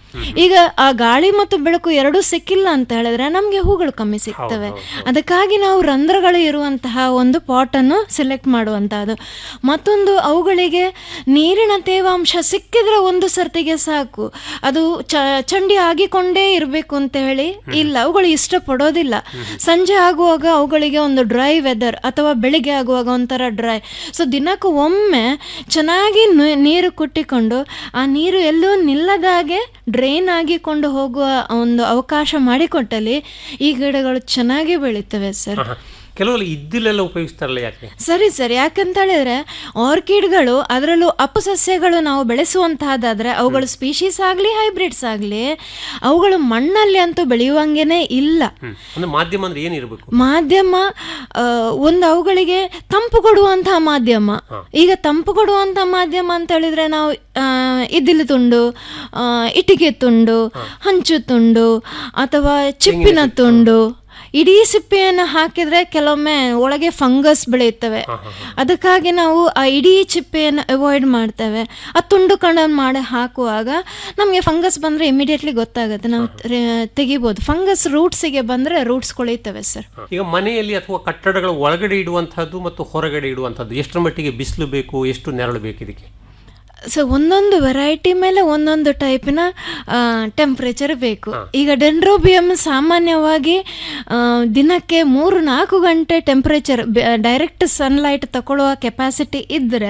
Speaker 9: ಈಗ ಆ ಗಾಳಿ ಮತ್ತು ಬೆಳಕು ಎರಡೂ ಸಿಕ್ಕಿಲ್ಲ ಅಂತ ಹೇಳಿದ್ರೆ ನಮಗೆ ಹೂಗಳು ಕಮ್ಮಿ ಸಿಗ್ತವೆ ಅದಕ್ಕಾಗಿ ನಾವು ರಂಧ್ರಗಳು ಇರುವಂತಹ ಒಂದು ಪಾಟನ್ನು ಸೆಲೆಕ್ಟ್ ಮಾಡುವಂತಹದ್ದು ಮತ್ತೊಂದು ಅವುಗಳಿಗೆ ನೀರಿನ ತೇವಾಂಶ ಸಿಕ್ಕಿದ್ರೆ ಒಂದು ಸರ್ತಿಗೆ ಸಾಕು ಅದು ಚ ಚಂಡಿ ಆಗಿಕೊಂಡೇ ಇರಬೇಕು ಅಂತ ಹೇಳಿ ಇಲ್ಲ ಅವುಗಳು ಇಷ್ಟಪಡೋದಿಲ್ಲ ಸಂಜೆ ಆಗುವಾಗ ಅವುಗಳಿಗೆ ಒಂದು ಡ್ರೈ ವೆದರ್ ಅಥವಾ ಬೆಳಿಗ್ಗೆ ಆಗುವಾಗ ಒಂಥರ ಡ್ರೈ ಸೊ ದಿನಕ್ಕೂ ಒಮ್ಮೆ ಚೆನ್ನಾಗಿ ನು- ನೀರು ಕುಟ್ಟಿಕೊಂಡು ಆ ನೀರು ಎಲ್ಲೂ ನಿಲ್ಲದಾಗೆ ಡ್ರೈನ್ ಆಗಿಕೊಂಡು ಹೋಗುವ ಒಂದು ಅವಕಾಶ ಮಾಡಿಕೊಟ್ಟಲ್ಲಿ ಈ ಗಿಡಗಳು ಚೆನ್ನಾಗಿ ಬೆಳೀತವೆ ಸರ್
Speaker 8: ಕೆಲವರು ಇದ್ದಿಲೆಲ್ಲ ಉಪಯೋಗಿಸ್ತಾರಲ್ಲ ಯಾಕೆ
Speaker 9: ಸರಿ ಸರ್ ಯಾಕಂತ ಹೇಳಿದ್ರೆ ಆರ್ಕಿಡ್ಗಳು ಅದರಲ್ಲೂ ಅಪಸಸ್ಯಗಳು ನಾವು ಬೆಳೆಸುವಂತಹದ್ದಾದ್ರೆ ಅವುಗಳು ಸ್ಪೀಶೀಸ್ ಆಗಲಿ ಹೈಬ್ರಿಡ್ಸ್ ಆಗಲಿ ಅವುಗಳು ಮಣ್ಣಲ್ಲಿ ಅಂತೂ ಬೆಳೆಯುವಂಗೆನೇ ಇಲ್ಲ
Speaker 8: ಹ್ಮ್. ಅಂದ್ರೆ ಮಾಧ್ಯಮ ಅಂದ್ರೆ ಏನಿರಬೇಕು
Speaker 9: ಮಾಧ್ಯಮ ಆ, ಒಂದು ಅವುಗಳಿಗೆ ತಂಪು ಕೊಡುವಂತಹ ಮಾಧ್ಯಮ ಈಗ ತಂಪು ಕೊಡುವಂತಹ ಮಾಧ್ಯಮ ಅಂತ ಹೇಳಿದ್ರೆ ನಾವು ಆ, ಇದ್ದಿಲು ತುಂಡು ಆ, ಇಟ್ಟಿಗೆ ತುಂಡು ಹಂಚು ತುಂಡು ಅಥವಾ ಚಿಪ್ಪಿನ ತುಂಡು ಇಡೀ ಸಿಪ್ಪೆಯನ್ನು ಹಾಕಿದ್ರೆ ಕೆಲವೊಮ್ಮೆ ಒಳಗೆ ಫಂಗಸ್ ಬೆಳೆಯುತ್ತವೆ ಅದಕ್ಕಾಗಿ ನಾವು ಆ ಇಡೀ ಚಿಪ್ಪೆಯನ್ನು ಅವಾಯ್ಡ್ ಮಾಡ್ತೇವೆ ಆ ತುಂಡು ಕಣ್ಣನ್ನು ಮಾಡಿ ಹಾಕುವಾಗ ನಮಗೆ ಫಂಗಸ್ ಬಂದರೆ ಇಮಿಡಿಯೇಟ್ಲಿ ಗೊತ್ತಾಗುತ್ತೆ ನಾವು ರೆ- ತೆಗಿಬೋದು ಫಂಗಸ್ ರೂಟ್ಸಿಗೆ ಬಂದರೆ ರೂಟ್ಸ್ ಕೊಳೆಯುತ್ತವೆ ಸರ್
Speaker 8: ಈಗ ಮನೆಯಲ್ಲಿ ಅಥವಾ ಕಟ್ಟಡಗಳ ಒಳಗಡೆ ಇಡುವಂತಹದ್ದು ಮತ್ತು ಹೊರಗಡೆ ಇಡುವಂತಹದ್ದು ಎಷ್ಟರ ಮಟ್ಟಿಗೆ ಬಿಸಿಲು ಬೇಕು ಎಷ್ಟು ನೆರಳು ಬೇಕು ಇದಕ್ಕೆ
Speaker 9: ಸೊ ಒಂದೊಂದು ವೆರೈಟಿ ಮೇಲೆ ಒಂದೊಂದು ಟೈಪಿನ ಟೆಂಪ್ರೇಚರ್ ಬೇಕು ಈಗ ಡೆಂಡ್ರೋಬಿಯಮ್ ಸಾಮಾನ್ಯವಾಗಿ ಆ, ದಿನಕ್ಕೆ ಮೂರು ನಾಲ್ಕು ಗಂಟೆ ಟೆಂಪ್ರೇಚರ್ ಡೈರೆಕ್ಟ್ ಸನ್ಲೈಟ್ ತಗೊಳ್ಳುವ ಕೆಪಾಸಿಟಿ ಇದ್ದರೆ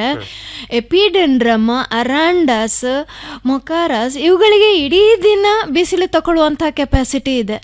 Speaker 9: ಎಪಿಡೆಂಡ್ರಮ್ ಅರಾಂಡಸ್ ಮೊಕಾರಸ್ ಇವುಗಳಿಗೆ ಇಡೀ ದಿನ ಬಿಸಿಲು ತಗೊಳ್ಳುವಂಥ ಕೆಪಾಸಿಟಿ ಇದೆ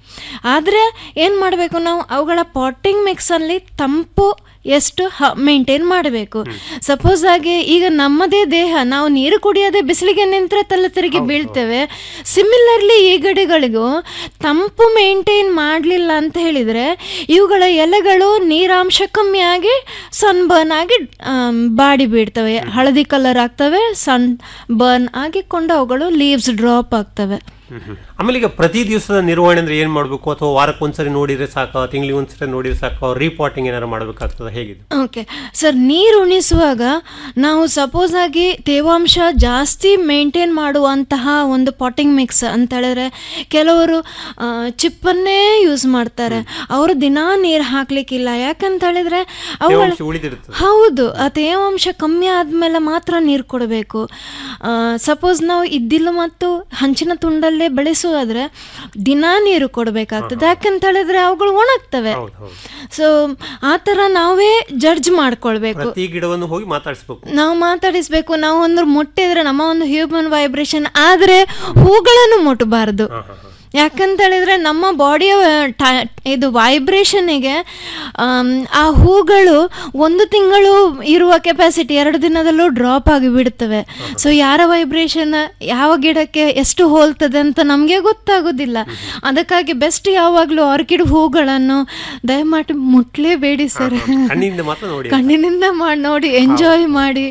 Speaker 9: ಆದರೆ ಏನು ಮಾಡಬೇಕು ನಾವು ಅವುಗಳ ಪಾಟಿಂಗ್ ಮಿಕ್ಸಲ್ಲಿ ತಂಪು ಎಷ್ಟು ಮೇಂಟೈನ್ ಮಾಡಬೇಕು ಸಪೋಸ್ ಆಗಿ ಈಗ ನಮ್ಮದೇ ದೇಹ ನಾವು ನೀರು ಕುಡಿಯೋದೇ ಬಿಸಿಲಿಗೆ ನಿಂತರೆ ತಲೆ ತಿರುಗಿ ಬೀಳ್ತೇವೆ ಸಿಮಿಲರ್ಲಿ ಈ ಗಿಡಗಳಿಗೂ ತಂಪು ಮೇಂಟೈನ್ ಮಾಡಲಿಲ್ಲ ಅಂತ ಹೇಳಿದರೆ ಇವುಗಳ ಎಲೆಗಳು ನೀರಾಂಶ ಕಮ್ಮಿ ಆಗಿ ಸನ್ ಬರ್ನ್ ಆಗಿ ಆಮ್, ಬಾಡಿ ಬೀಳ್ತವೆ ಹಳದಿ ಕಲರ್ ಆಗ್ತವೆ ಸನ್ ಬರ್ನ್ ಆಗಿಕೊಂಡು ಅವುಗಳು ಲೀವ್ಸ್ ಡ್ರಾಪ್ ಆಗ್ತವೆ
Speaker 8: ಆಮೇಲೆ ಈಗ ಪ್ರತಿ ದಿವಸದ ನಿರ್ವಹಣೆ ಅಂದ್ರೆ ಏನ್ ಮಾಡಬೇಕು ಅಥವಾ ವಾರಕ್ಕೆ ಒಂದ್ಸರಿ ನೋಡಿದ್ರೆ ಸಾಕ ತಿಂಗಳಿಗೆ ಒಂದ್ಸರಿ ನೋಡಿದ್ರೆ ಸಾಕ ರಿಪೋರ್ಟಿಂಗ್ ಏನಾರು ಮಾಡಬೇಕಾಗ್ತದ ಹೇಗಿದೆ
Speaker 9: ಓಕೆ ಸರ್ ನೀರು ಉಣಿಸುವಾಗ ನಾವು ಸಪೋಸ್ ಆಗಿ ತೇವಾಂಶ ಜಾಸ್ತಿ ಮೇಂಟೈನ್ ಮಾಡುವಂತಹ ಒಂದು ಪಾಟಿಂಗ್ ಮಿಕ್ಸ್ ಅಂತ ಹೇಳಿದ್ರೆ ಕೆಲವರು ಆ, ಚಿಪ್ಪನ್ನೇ ಯೂಸ್ ಮಾಡ್ತಾರೆ ಅವರು ದಿನಾ ನೀರು ಹಾಕ್ಲಿಕ್ಕಿಲ್ಲ ಯಾಕಂತ ಹೇಳಿದ್ರೆ ಅವುಗಳ
Speaker 8: ತೇವಾಂಶ ಉಳಿದಿರ್ತದೆ
Speaker 9: ಹೌದು ಆ ತೇವಾಂಶ ಕಮ್ಮಿ ಆದ್ಮೇಲೆ ಮಾತ್ರ ನೀರು ಕೊಡಬೇಕು ಸಪೋಸ್ ನಾವು ಇದ್ದಿಲು ಮತ್ತು ಹಂಚಿನ ತುಂಡಲ್ಲೇ ಬೆಳೆಸುವಾದ್ರೆ ದಿನಾ ನೀರು ಕೊಡಬೇಕಾಗ್ತದೆ ಯಾಕಂತ ಹೇಳಿದ್ರೆ ಅವುಗಳು ಒಣಗ್ತವೆ
Speaker 8: ಹೌದು ಹೌದು
Speaker 9: ಸೊ ಆ ಥರ ನಾವೇ ಜಡ್ಜ್ ಮಾಡ್ಕೊಳ್ಬೇಕು
Speaker 8: ಪ್ರತಿ ಗಿಡವನ್ನು ಹೋಗಿ ಮಾತಾಡಿಸ್ಬೇಕು
Speaker 9: ನಾವು ಮಾತಾಡಿಸ್ಬೇಕು ನಾವು ಒಂದು ಮುಟ್ಟಿದ್ರೆ ನಮ್ಮ ಒಂದು ಹ್ಯೂಮನ್ ವೈಬ್ರೇಷನ್ ಆದರೆ ಹೂಗಳನ್ನು ಮುಟ್ಟಬಾರ್ದು ಯಾಕಂತ ಹೇಳಿದ್ರೆ ನಮ್ಮ ಬಾಡಿಯ ಇದು ವೈಬ್ರೇಷನಿಗೆ ಆ ಹೂಗಳು ಒಂದು ತಿಂಗಳು ಇರುವ ಕೆಪಾಸಿಟಿ ಎರಡು ದಿನದಲ್ಲೂ ಡ್ರಾಪ್ ಆಗಿ ಬಿಡ್ತವೆ ಸೊ ಯಾರ ವೈಬ್ರೇಷನ್ ಯಾವ ಗಿಡಕ್ಕೆ ಎಷ್ಟು ಹೋಲ್ತದೆ ಅಂತ ನಮಗೆ ಗೊತ್ತಾಗೋದಿಲ್ಲ ಅದಕ್ಕಾಗಿ ಬೆಸ್ಟ್ ಯಾವಾಗಲೂ ಆರ್ಕಿಡ್ ಹೂಗಳನ್ನು ದಯಮಾಡಿ ಮುಟ್ಲೇಬೇಡಿ ಸರ್
Speaker 8: ಕಣ್ಣಿಂದ ಮಾತ್ರ ನೋಡಿ
Speaker 9: ಕಣ್ಣಿನಿಂದ ಮಾಡಿ ನೋಡಿ ಎಂಜಾಯ್ ಮಾಡಿ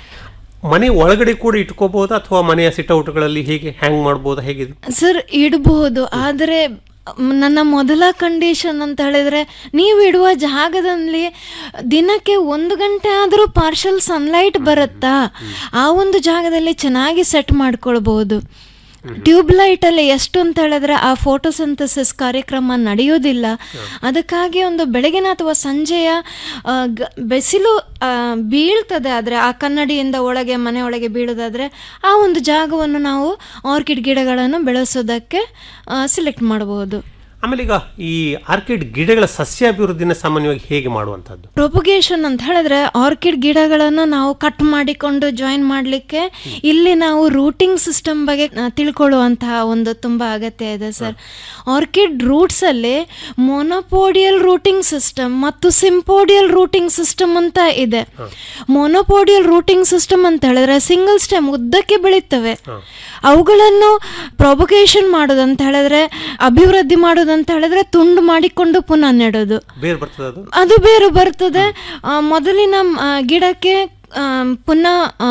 Speaker 8: ಮನೆ ಒಳಗಡೆ ಕೂಡ ಇಟ್ಕೋಬಹುದಾ ಅಥವಾ ಮನೆಯ ಸಿಟ್ಔಟ್ಗಳಲ್ಲಿ ಹೇಗೆ ಹ್ಯಾಂಗ್ ಮಾಡಬಹುದಾ ಹೇಗಿದೆ
Speaker 9: ಸರ್ ಇಡಬಹುದು ಆದರೆ ಮ್, ನನ್ನ ಮೊದಲ ಕಂಡೀಷನ್ ಅಂತ ಹೇಳಿದ್ರೆ ನೀವು ಇಡುವ ಜಾಗದಲ್ಲಿ ದಿನಕ್ಕೆ ಒಂದು ಗಂಟೆ ಆದರೂ ಪಾರ್ಷಲ್ ಸನ್ಲೈಟ್ ಬರುತ್ತಾ ಆ ಒಂದು ಜಾಗದಲ್ಲಿ ಚೆನ್ನಾಗಿ ಸೆಟ್ ಮಾಡ್ಕೊಳ್ಬಹುದು ಟ್ಯೂಬ್ ಲೈಟ್ ಅಲ್ಲಿ ಎಷ್ಟು ಅಂತ ಹೇಳಿದ್ರೆ ಆ ಫೋಟೋಸಿಂಥಸಿಸ್ ಕಾರ್ಯಕ್ರಮ ನಡೆಯೋದಿಲ್ಲ ಅದಕ್ಕಾಗಿ ಒಂದು ಬೆಳಗಿನ ಅಥವಾ ಸಂಜೆಯ ಆ, ಗ- ಬಿಸಿಲು ಆ, ಬೀಳ್ತದೆ ಆದರೆ ಆ ಕನ್ನಡಿಯಿಂದ ಒಳಗೆ ಮನೆ ಒಳಗೆ ಬೀಳೋದಾದ್ರೆ ಆ ಒಂದು ಜಾಗವನ್ನು ನಾವು ಆರ್ಕಿಡ್ ಗಿಡಗಳನ್ನು ಬೆಳೆಸೋದಕ್ಕೆ ಸಿಲೆಕ್ಟ್ ಮಾಡಬಹುದು
Speaker 8: ಆಮೇಲೆ ಈಗ ಈ ಆರ್ಕಿಡ್ ಗಿಡಗಳ ಸಸ್ಯಾಭಿವೃದ್ಧಿನ ಸಾಮಾನ್ಯವಾಗಿ ಹೇಗೆ ಮಾಡುವಂತದ್ದು
Speaker 9: ಪ್ರೊಪಗೇಷನ್ ಅಂತ ಹೇಳಿದ್ರೆ ಆರ್ಕಿಡ್ ಗಿಡಗಳನ್ನು ನಾವು ಕಟ್ ಮಾಡಿಕೊಂಡು ಜಾಯಿನ್ ಮಾಡಲಿಕ್ಕೆ ಇಲ್ಲಿ ನಾವು ರೂಟಿಂಗ್ ಸಿಸ್ಟಮ್ ಬಗ್ಗೆ ಆ, ತಿಳ್ಕೊಳ್ಳುವಂತಹ ಒಂದು ತುಂಬ ಅಗತ್ಯ ಇದೆ ಸರ್ ಆರ್ಕಿಡ್ ರೂಟ್ಸ್ ಅಲ್ಲಿ ಮೊನೋಪೋಡಿಯಲ್ ರೂಟಿಂಗ್ ಸಿಸ್ಟಮ್ ಮತ್ತು ಸಿಂಪೋಡಿಯಲ್ ರೂಟಿಂಗ್ ಸಿಸ್ಟಮ್ ಅಂತ ಇದೆ ಮೊನೋಪೋಡಿಯಲ್ ರೂಟಿಂಗ್ ಸಿಸ್ಟಮ್ ಅಂತ ಹೇಳಿದ್ರೆ ಸಿಂಗಲ್ ಸ್ಟೆಮ್ ಉದ್ದಕ್ಕೆ ಬೆಳೀತವೆ ಅವುಗಳನ್ನು ಪ್ರೊಪಗೇಷನ್ ಮಾಡೋದಂತ ಹೇಳಿದ್ರೆ ಅಭಿವೃದ್ಧಿ ಮಾಡೋದಂತ ಹೇಳಿದ್ರೆ ತುಂಡು ಮಾಡಿಕೊಂಡು ಪುನಃ ನೆಡೋದು
Speaker 8: ಬೇರೆ ಬರ್ತದೆ ಅದು
Speaker 9: ಅದು ಬೇರೆ ಬರ್ತದೆ ಆ, ಮೊದಲಿನ ಆ, ಗಿಡಕ್ಕೆ ಆ, ಪುನಃ ಆ,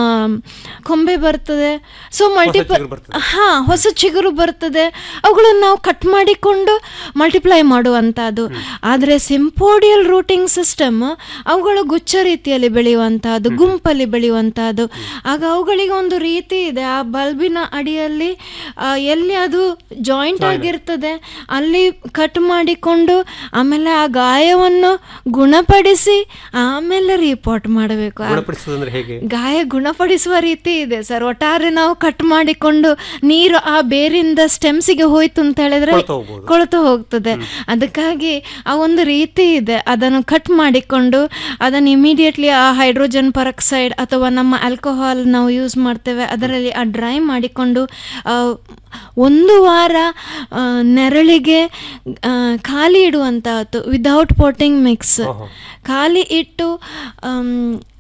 Speaker 9: ಕೊಂಬೆ ಬರ್ತದೆ ಸೊ ಮಲ್ಟಿಪಲ್
Speaker 8: ಚಿಗುರು ಬರ್ತದೆ.
Speaker 9: ಹಾ ಹೊಸ ಚಿಗುರು ಬರ್ತದೆ ಅವುಗಳನ್ನು ನಾವು ಕಟ್ ಮಾಡಿಕೊಂಡು ಮಲ್ಟಿಪ್ಲೈ ಮಾಡುವಂತಹದ್ದು ಆದರೆ ಸಿಂಪೋಡಿಯಲ್ ರೂಟಿಂಗ್ ಸಿಸ್ಟಮ್ ಅವುಗಳು ಗುಚ್ಛ ರೀತಿಯಲ್ಲಿ ಬೆಳೆಯುವಂತಹದ್ದು ಗುಂಪಲ್ಲಿ ಬೆಳೆಯುವಂತಹದ್ದು ಆಗ ಅವುಗಳಿಗೆ ಒಂದು ರೀತಿ ಇದೆ ಆ ಬಲ್ಬಿನ ಅಡಿಯಲ್ಲಿ ಆ, ಎಲ್ಲಿ ಅದು ಜಾಯಿಂಟ್ ಆಗಿರ್ತದೆ ಅಲ್ಲಿ ಕಟ್ ಮಾಡಿಕೊಂಡು ಆಮೇಲೆ ಆ ಗಾಯವನ್ನು ಗುಣಪಡಿಸಿ ಆಮೇಲೆ ರಿಪೋರ್ಟ್ ಮಾಡಬೇಕು ಆ
Speaker 8: ಗುಣಪಡಿಸೋದಂದ್ರೆ ಹೇಗೆ
Speaker 9: ಗಾಯ ಗುಣಪಡಿಸುವ ರೀತಿ ಇದೆ ಸರ್ ಒಟ್ಟಾರೆ ನಾವು ಕಟ್ ಮಾಡಿಕೊಂಡು ನೀರು ಆ ಬೇರಿಂದ ಸ್ಟೆಮ್ಸಿಗೆ ಹೋಯ್ತು ಅಂತ ಹೇಳಿದ್ರೆ
Speaker 8: ಕೊಳ್ತು ಹೋಗ್ಬೋದು.
Speaker 9: ಕೊಳ್ತು ಹೋಗ್ತದೆ ಅದಕ್ಕಾಗಿ ಆ ಒಂದು ರೀತಿ ಇದೆ ಅದನ್ನು ಕಟ್ ಮಾಡಿಕೊಂಡು ಅದನ್ನು ಇಮಿಡಿಯೇಟ್ಲಿ ಆ ಹೈಡ್ರೋಜನ್ ಪರಕ್ಸೈಡ್ ಅಥವಾ ನಮ್ಮ ಆಲ್ಕೋಹಾಲ್ ನಾವು ಯೂಸ್ ಮಾಡ್ತೇವೆ ಅದರಲ್ಲಿ ಆ ಡ್ರೈ ಮಾಡಿಕೊಂಡು ಆ, ಒಂದು ವಾರ ಆ, ನೆರಳಿಗೆ ಆ, ಖಾಲಿ ಇಡುವಂತಹದ್ದು ವಿದೌಟ್ ಪೋಟಿಂಗ್ ಮಿಕ್ಸ್ ಖಾಲಿ ಇಟ್ಟು ಆಮ್,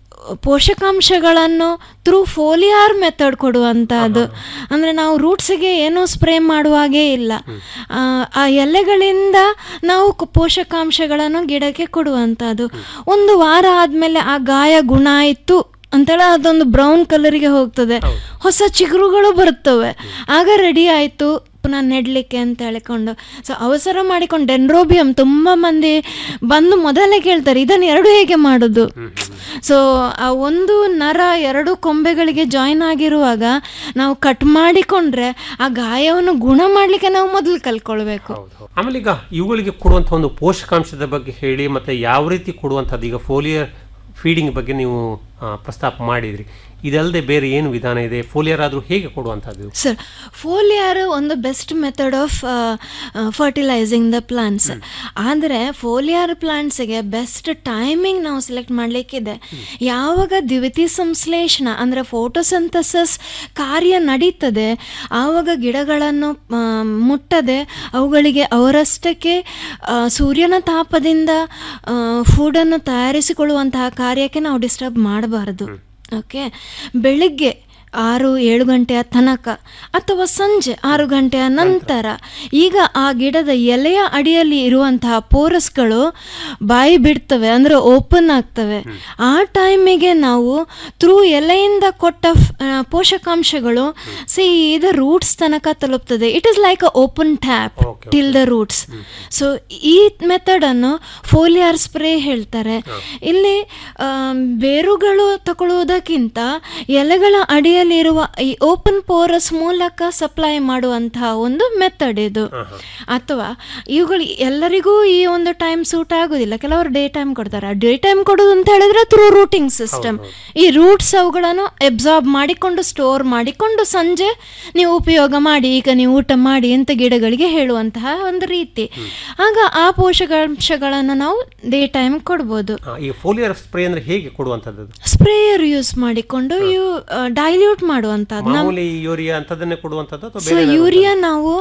Speaker 9: ಪೋಷಕಾಂಶಗಳನ್ನು ಥ್ರೂ ಫೋಲಿಯಾರ್ ಮೆಥಡ್ ಕೊಡುವಂತಹದ್ದು ಅಂದರೆ ನಾವು ರೂಟ್ಸಿಗೆ ಏನೂ ಸ್ಪ್ರೇ ಮಾಡುವಾಗೇ ಇಲ್ಲ ಆ, ಆ ಎಲೆಗಳಿಂದ ನಾವು ಕು- ಪೋಷಕಾಂಶಗಳನ್ನು ಗಿಡಕ್ಕೆ ಕೊಡುವಂಥದ್ದು ಒಂದು ವಾರ ಆದಮೇಲೆ ಆ ಗಾಯ ಗುಣ ಆಯಿತು ಅಂತೇಳಿ ಅದೊಂದು ಬ್ರೌನ್ ಕಲರಿಗೆ ಹೋಗ್ತದೆ ಹೊಸ ಚಿಗುರುಗಳು ಬರುತ್ತವೆ ಆಗ ರೆಡಿ ಆಯಿತು ಪುನಃ ನೆಡ್ಲಿಕ್ಕೆ ಅಂತ ಹೇಳಿಕೊಂಡು ಸೊ ಅವಸರ ಮಾಡಿಕೊಂಡು ಡೆಂಡ್ರೋಬಿಯಂ ತುಂಬ ಮಂದಿ ಬಂದು ಮೊದಲೇ ಕೇಳ್ತಾರೆ ಇದನ್ನು ಎರಡು ಹೇಗೆ ಮಾಡೋದು ಸೊ ಆ ಒಂದು ನರ ಎರಡು ಕೊಂಬೆಗಳಿಗೆ ಜಾಯಿನ್ ಆಗಿರುವಾಗ ನಾವು ಕಟ್ ಮಾಡಿಕೊಂಡ್ರೆ ಆ ಗಾಯವನ್ನು ಗುಣ ಮಾಡಲಿಕ್ಕೆ ನಾವು ಮೊದಲು ಕಲ್ಕೊಳ್ಬೇಕು
Speaker 8: ಆಮೇಲೆ ಈಗ ಇವುಗಳಿಗೆ ಕೊಡುವಂಥ ಒಂದು ಪೋಷಕಾಂಶದ ಬಗ್ಗೆ ಹೇಳಿ ಮತ್ತೆ ಯಾವ ರೀತಿ ಕೊಡುವಂಥದ್ದು ಈಗ ಫೋಲಿಯರ್ ಫೀಡಿಂಗ್ ಬಗ್ಗೆ ನೀವು ಆ, ಪ್ರಸ್ತಾಪ ಮಾಡಿದ್ರಿ ಇದಲ್ಲದೆ ಬೇರೆ ಏನು ವಿಧಾನ ಇದೆ ಫೋಲಿಯರ್ ಆದರೂ ಹೇಗೆ ಕೊಡುವಂಥದ್ದು
Speaker 9: ಸರ್ ಫೋಲಿಯಾರ್ ಒಂದು best method of fertilising the plants ಆದರೆ ಫೋಲಿಯಾರ್ ಪ್ಲಾಂಟ್ಸ್ಗೆ ಬೆಸ್ಟ್ ಟೈಮಿಂಗ್ ನಾವು ಸೆಲೆಕ್ಟ್ ಮಾಡಲಿಕ್ಕಿದೆ ಯಾವಾಗ ದ್ವಿತೀಯ ಸಂಶ್ಲೇಷಣ ಅಂದರೆ ಫೋಟೋಸಂಥಸಿಸ್ ಕಾರ್ಯ ನಡೀತದೆ ಆವಾಗ ಗಿಡಗಳನ್ನು ಆ, ಮುಟ್ಟದೆ ಅವುಗಳಿಗೆ ಅವರಷ್ಟಕ್ಕೆ ಆ, ಸೂರ್ಯನ ತಾಪದಿಂದ ಫುಡನ್ನು ತಯಾರಿಸಿಕೊಳ್ಳುವಂತಹ ಕಾರ್ಯಕ್ಕೆ ನಾವು ಡಿಸ್ಟರ್ಬ್ ಮಾಡಬಾರದು ಓಕೆ ಬೆಳಿಗ್ಗೆ ಆರು ಏಳು ಗಂಟೆಯ ತನಕ ಅಥವಾ ಸಂಜೆ ಆರು ಗಂಟೆಯ ನಂತರ ಈಗ ಆ ಗಿಡದ ಎಲೆಯ ಅಡಿಯಲ್ಲಿ ಇರುವಂತಹ ಪೋರಸ್ಗಳು ಬಾಯಿ ಬಿಡ್ತವೆ ಅಂದರೆ ಓಪನ್ ಆಗ್ತವೆ ಆ ಟೈಮಿಗೆ ನಾವು ಥ್ರೂ ಎಲೆಯಿಂದ ಕೊಟ್ಟ ಫ್- ಆ, ಪೋಷಕಾಂಶಗಳು ಸೀದಾ ರೂಟ್ಸ್ ತನಕ ತಲುಪ್ತದೆ it is like a open tap till the roots so ಈ ಮೆಥಡ್ ಅನ್ನು ಫೋಲಿಯಾರ್ ಸ್ಪ್ರೇ ಹೇಳ್ತಾರೆ ಇಲ್ಲಿ ಆಮ್, ಬೇರುಗಳು ತಗೊಳ್ಳುವುದಕ್ಕಿಂತ ಎಲೆಗಳ ಅಡಿಯಲ್ಲಿ ಇರುವ ಈ ಓಪನ್ ಪೋರಸ್ ಮೂಲಕ ಸಪ್ಲೈ ಮಾಡುವಂತಹ ಒಂದು ಮೆಥಡ್ ಇದು ಅಥವಾ ಇವುಗಳು ಎಲ್ಲರಿಗೂ ಈ ಒಂದು ಟೈಮ್ ಸೂಟ್ ಆಗೋದಿಲ್ಲ ಕೆಲವರು ಡೇ ಟೈಮ್ ಕೊಡ್ತಾರೆ ಡೇ ಟೈಮ್ ಕೊಡೋದು ಅಂತ ಹೇಳಿದ್ರೆ ಥ್ರೂ ರೂಟಿಂಗ್ ಸಿಸ್ಟಮ್ ಈ ರೂಟ್ಸ್ ಅವುಗಳನ್ನು ಎಬ್ಸಾರ್ಬ್ ಮಾಡಿಕೊಂಡು ಸ್ಟೋರ್ ಮಾಡಿಕೊಂಡು ಸಂಜೆ ನೀವು ಉಪಯೋಗ ಮಾಡಿ ಈಗ ನೀವು ಊಟ ಮಾಡಿ ಅಂತ ಗಿಡಗಳಿಗೆ ಹೇಳುವಂತಹ ಒಂದು ರೀತಿ ಆಗ ಆ ಪೋಷಕಾಂಶಗಳನ್ನು ನಾವು ಡೇ ಟೈಮ್ ಕೊಡ್ಬೋದು
Speaker 8: ಆ, ಈ ಫೋಲಿಯರ್ ಸ್ಪ್ರೇ ಅಂದ್ರೆ ಹೇಗೆ ಕೊಡುವಂಥದ್ದು ಅದು?
Speaker 9: ಸ್ಪ್ರೇಯರ್ ಯೂಸ್ ಮಾಡಿಕೊಂಡು ಇವು ಡೈಲ್ಯೂಟ್ ಮಾಡುವಂಥದ್ದು ನಾವು
Speaker 8: ಮಾಮೂಲಿ ಯೂರಿಯಾ ಅಂತದನ್ನೇ ಕೊಡುವಂಥದ್ದು ಅಥವಾ
Speaker 9: ಸೊ
Speaker 8: ಬೇರೆ
Speaker 9: ಯೂರಿಯಾ ನಾವು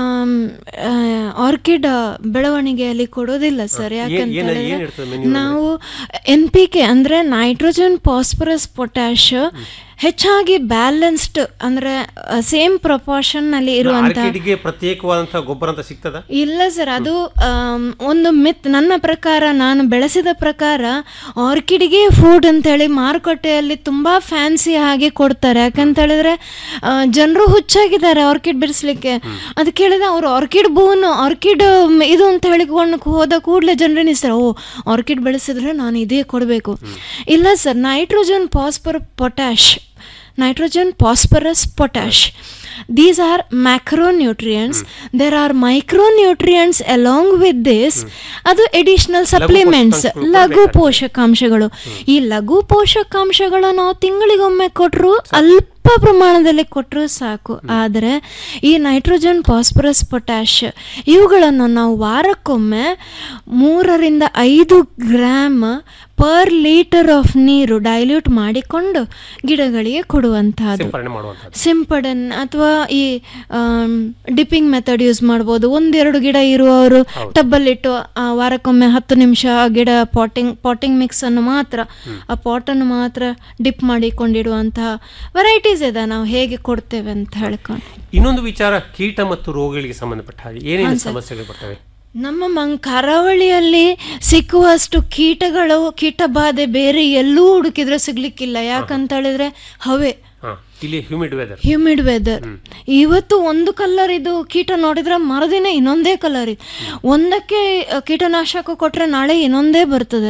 Speaker 9: ಆರ್ಕಿಡ್ ಬೆಳವಣಿಗೆಯಲ್ಲಿ ಕೊಡೋದಿಲ್ಲ ಸರ್ ಯಾಕಂತ
Speaker 8: ಏನ್-
Speaker 9: ಹೇಳಿದ್ರೆ
Speaker 8: ಏನ್ ಇರ್ತದೆ menu
Speaker 9: ನಾವು ಎನ್ ಪಿ ಕೆ ಅಂದ್ರೆ ನೈಟ್ರೋಜನ್ ಫಾಸ್ಫರಸ್ ಪೊಟ್ಯಾಶ್ ಹೆಚ್ಚಾಗಿ ಬ್ಯಾಲೆನ್ಸ್ಡ್ ಅಂದ್ರೆ ಸೇಮ್ ಪ್ರಪೋರ್ಷನ್ ನಲ್ಲಿ ಇರುವಂತ
Speaker 8: ಆರ್ಕಿಡ್ಗೆ ಪ್ರತ್ಯೇಕವಾದಂತಹ ಗೊಬ್ಬರ ಅಂತ ಸಿಗ್ತದ
Speaker 9: ಇಲ್ಲ ಸರ್ ಅದು ಆಮ್, ಒಂದು ಮಿತ್ ನನ್ನ ಪ್ರಕಾರ ನಾನು ಬೆಳೆಸಿದ ಪ್ರಕಾರ ಆರ್ಕಿಡ್ಗೆ ಫುಡ್ ಅಂತೇಳಿ ಮಾರುಕಟ್ಟೆಯಲ್ಲಿ ತುಂಬಾ ಫ್ಯಾನ್ಸಿ ಆಗಿ ಕೊಡ್ತಾರೆ ಯಾಕಂತ ಹೇಳಿದ್ರೆ ಜನರು ಹುಚ್ಚಾಗಿದ್ದಾರೆ ಆರ್ಕಿಡ್ ಬಿಡಿಸ್ಲಿಕ್ಕೆ ಅದು ಕೇಳಿದ್ರೆ ಅವ್ರು ಆರ್ಕಿಡ್ ಬೂನ್ ಆರ್ಕಿಡ್ ಇದು ಅಂತ ಹೇಳಿಕೊಂಡು ಹೋದ ಕೂಡಲೇ ಜನರು ನಿಸ್ತಾರೆ ಓ ಆರ್ಕಿಡ್ ಬೆಳೆಸಿದ್ರೆ ನಾನು ಇದೇ ಕೊಡಬೇಕು ಇಲ್ಲ sir nitrogen phosphor potash nitrogen phosphorus potash these are macronutrients there are micronutrients along with this ಅದು ಎಡಿಷನಲ್ ಸಪ್ಲಿಮೆಂಟ್ಸ್ ಲಘು ಪೋಷಕಾಂಶಗಳು ಈ ಲಘು ಪೋಷಕಾಂಶಗಳು ನಾವು ತಿಂಗಳಿಗೊಮ್ಮೆ ಕೊಟ್ಟರು ಅಲ್ಪ ಪ್ರಮಾಣದಲ್ಲಿ ಕೊಟ್ಟರು ಸಾಕು ಆದರೆ ಈ ನೈಟ್ರೋಜನ್ ಫಾಸ್ಫರಸ್ ಪೊಟ್ಯಾಶ್ ಇವುಗಳನ್ನು ನಾವು ವಾರಕ್ಕೊಮ್ಮೆ ಮೂರರಿಂದ ಐದು ಗ್ರಾಮ್ ಪರ್ ಲೀಟರ್ ಆಫ್ ನೀರು ಡೈಲ್ಯೂಟ್ ಮಾಡಿಕೊಂಡು ಗಿಡಗಳಿಗೆ ಕೊಡುವಂತಹದ್ದು
Speaker 8: ಸಿಂಪರಣೆ ಮಾಡುವಂಥದ್ದು
Speaker 9: ಸಿಂಪಡನ್ ಅಥವಾ ಈ ಡಿಪ್ಪಿಂಗ್ ಮೆಥಡ್ ಯೂಸ್ ಮಾಡ್ಬೋದು ಒಂದೆರಡು ಗಿಡ ಇರುವವರು ಟಬ್ಬಲ್ಲಿಟ್ಟು ಆ, ವಾರಕ್ಕೊಮ್ಮೆ ಹತ್ತು ನಿಮಿಷ ಆ ಗಿಡ ಪಾಟಿಂಗ್ ಪಾಟಿಂಗ್ ಮಿಕ್ಸ್ ಅನ್ನು ಮಾತ್ರ ಆ ಪಾಟನ್ನು ಮಾತ್ರ ಡಿಪ್ ಮಾಡಿಕೊಂಡಿಡುವಂತಹ ವೆರೈಟೀಸ್ ಇದೆ ನಾವು ಹೇಗೆ ಕೊಡ್ತೇವೆ ಅಂತ ಹೇಳ್ಕೊಂಡು
Speaker 8: ಇನ್ನೊಂದು ವಿಚಾರ ಕೀಟ ಮತ್ತು ರೋಗಗಳಿಗೆ ಸಂಬಂಧಪಟ್ಟ ಹಾಗೆ ಏನೇನು ಸಮಸ್ಯೆಗಳು ಬರ್ತವೆ
Speaker 9: ನಮ್ಮ ಮಂ ಕರಾವಳಿಯಲ್ಲಿ ಸಿಕ್ಕುವಷ್ಟು ಕೀಟಗಳು ಕೀಟ ಬಾಧೆ ಬೇರೆ ಎಲ್ಲೂ ಹುಡುಕಿದ್ರೆ ಸಿಗ್ಲಿಕ್ಕಿಲ್ಲ ಯಾಕಂತ ಹೇಳಿದ್ರೆ ಹವೆ
Speaker 8: ಹಾ ಇಲ್ಲಿ ಹ್ಯೂಮಿಡ್ ವೆದರ್
Speaker 9: ಹ್ಯೂಮಿಡ್ ವೆದರ್ ಇವತ್ತು ಒಂದು ಕಲರ್ ಇದು ಕೀಟ ನೋಡಿದ್ರೆ ಮರುದಿನ ಇನ್ನೊಂದೇ ಕಲರ್ ಒಂದಕ್ಕೆ ಅ, ಕೀಟನಾಶಕ ಕೊಟ್ರೆ ನಾಳೆ ಇನ್ನೊಂದೇ ಬರ್ತದೆ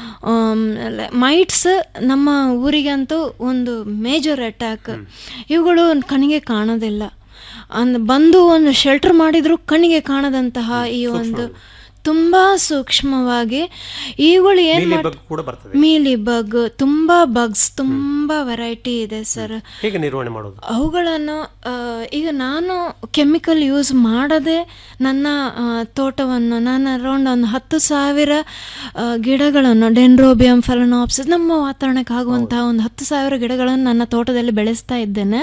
Speaker 9: ಮೈಟ್ಸ್ ನಮ್ಮ ಊರಿಗಂತೂ ಒಂದು ಮೇಜರ್ ಅಟ್ಯಾಕ್ ಇವುಗಳು ಕಣ್ಣಿಗೆ ಕಾಣೋದಿಲ್ಲ ಅಂದ್ ಬಂದು ಒಂದು ಶೆಲ್ಟರ್ ಮಾಡಿದ್ರು ಕಣ್ಣಿಗೆ ಕಾಣದಂತಹ ಈ ಒಂದು ತುಂಬಾ ಸೂಕ್ಷ್ಮವಾಗಿ ಇವುಗಳು ಏನ್
Speaker 8: ಮೀಲಿ
Speaker 9: ಮಾಡ್-
Speaker 8: ಬಗ್ ಕೂಡ ಬರ್ತದೆ
Speaker 9: ಮೀಲಿ ಬಗ್ ತುಂಬಾ ಬಗ್ಸ್ ತುಂಬಾ ವೆರೈಟಿ ಇದೆ ಸರ್
Speaker 8: ಹೇಗೆ ನಿರ್ವಹಣೆ ಮಾಡೋದು
Speaker 9: ಅವುಗಳನ್ನು ಆ, ಈಗ ನಾನು ಕೆಮಿಕಲ್ ಯೂಸ್ ಮಾಡದೆ ನನ್ನ ಆ, ತೋಟವನ್ನು ನಾನು ಅರೌಂಡ್ ಒಂದು ಹತ್ತು ಸಾವಿರ ಆ, ಗಿಡಗಳನ್ನು ಡೆಂಡ್ರೋಬಿಯಂ ಫೆಲನಾಪ್ಸಿಸ್ ನಮ್ಮ ವಾತಾವರಣಕ್ಕೆ ಆಗುವಂತಹ ಒಂದು ಹತ್ತು ಸಾವಿರ ಗಿಡಗಳನ್ನು ನನ್ನ ತೋಟದಲ್ಲಿ ಬೆಳೆಸ್ತಾ ಇದ್ದೇನೆ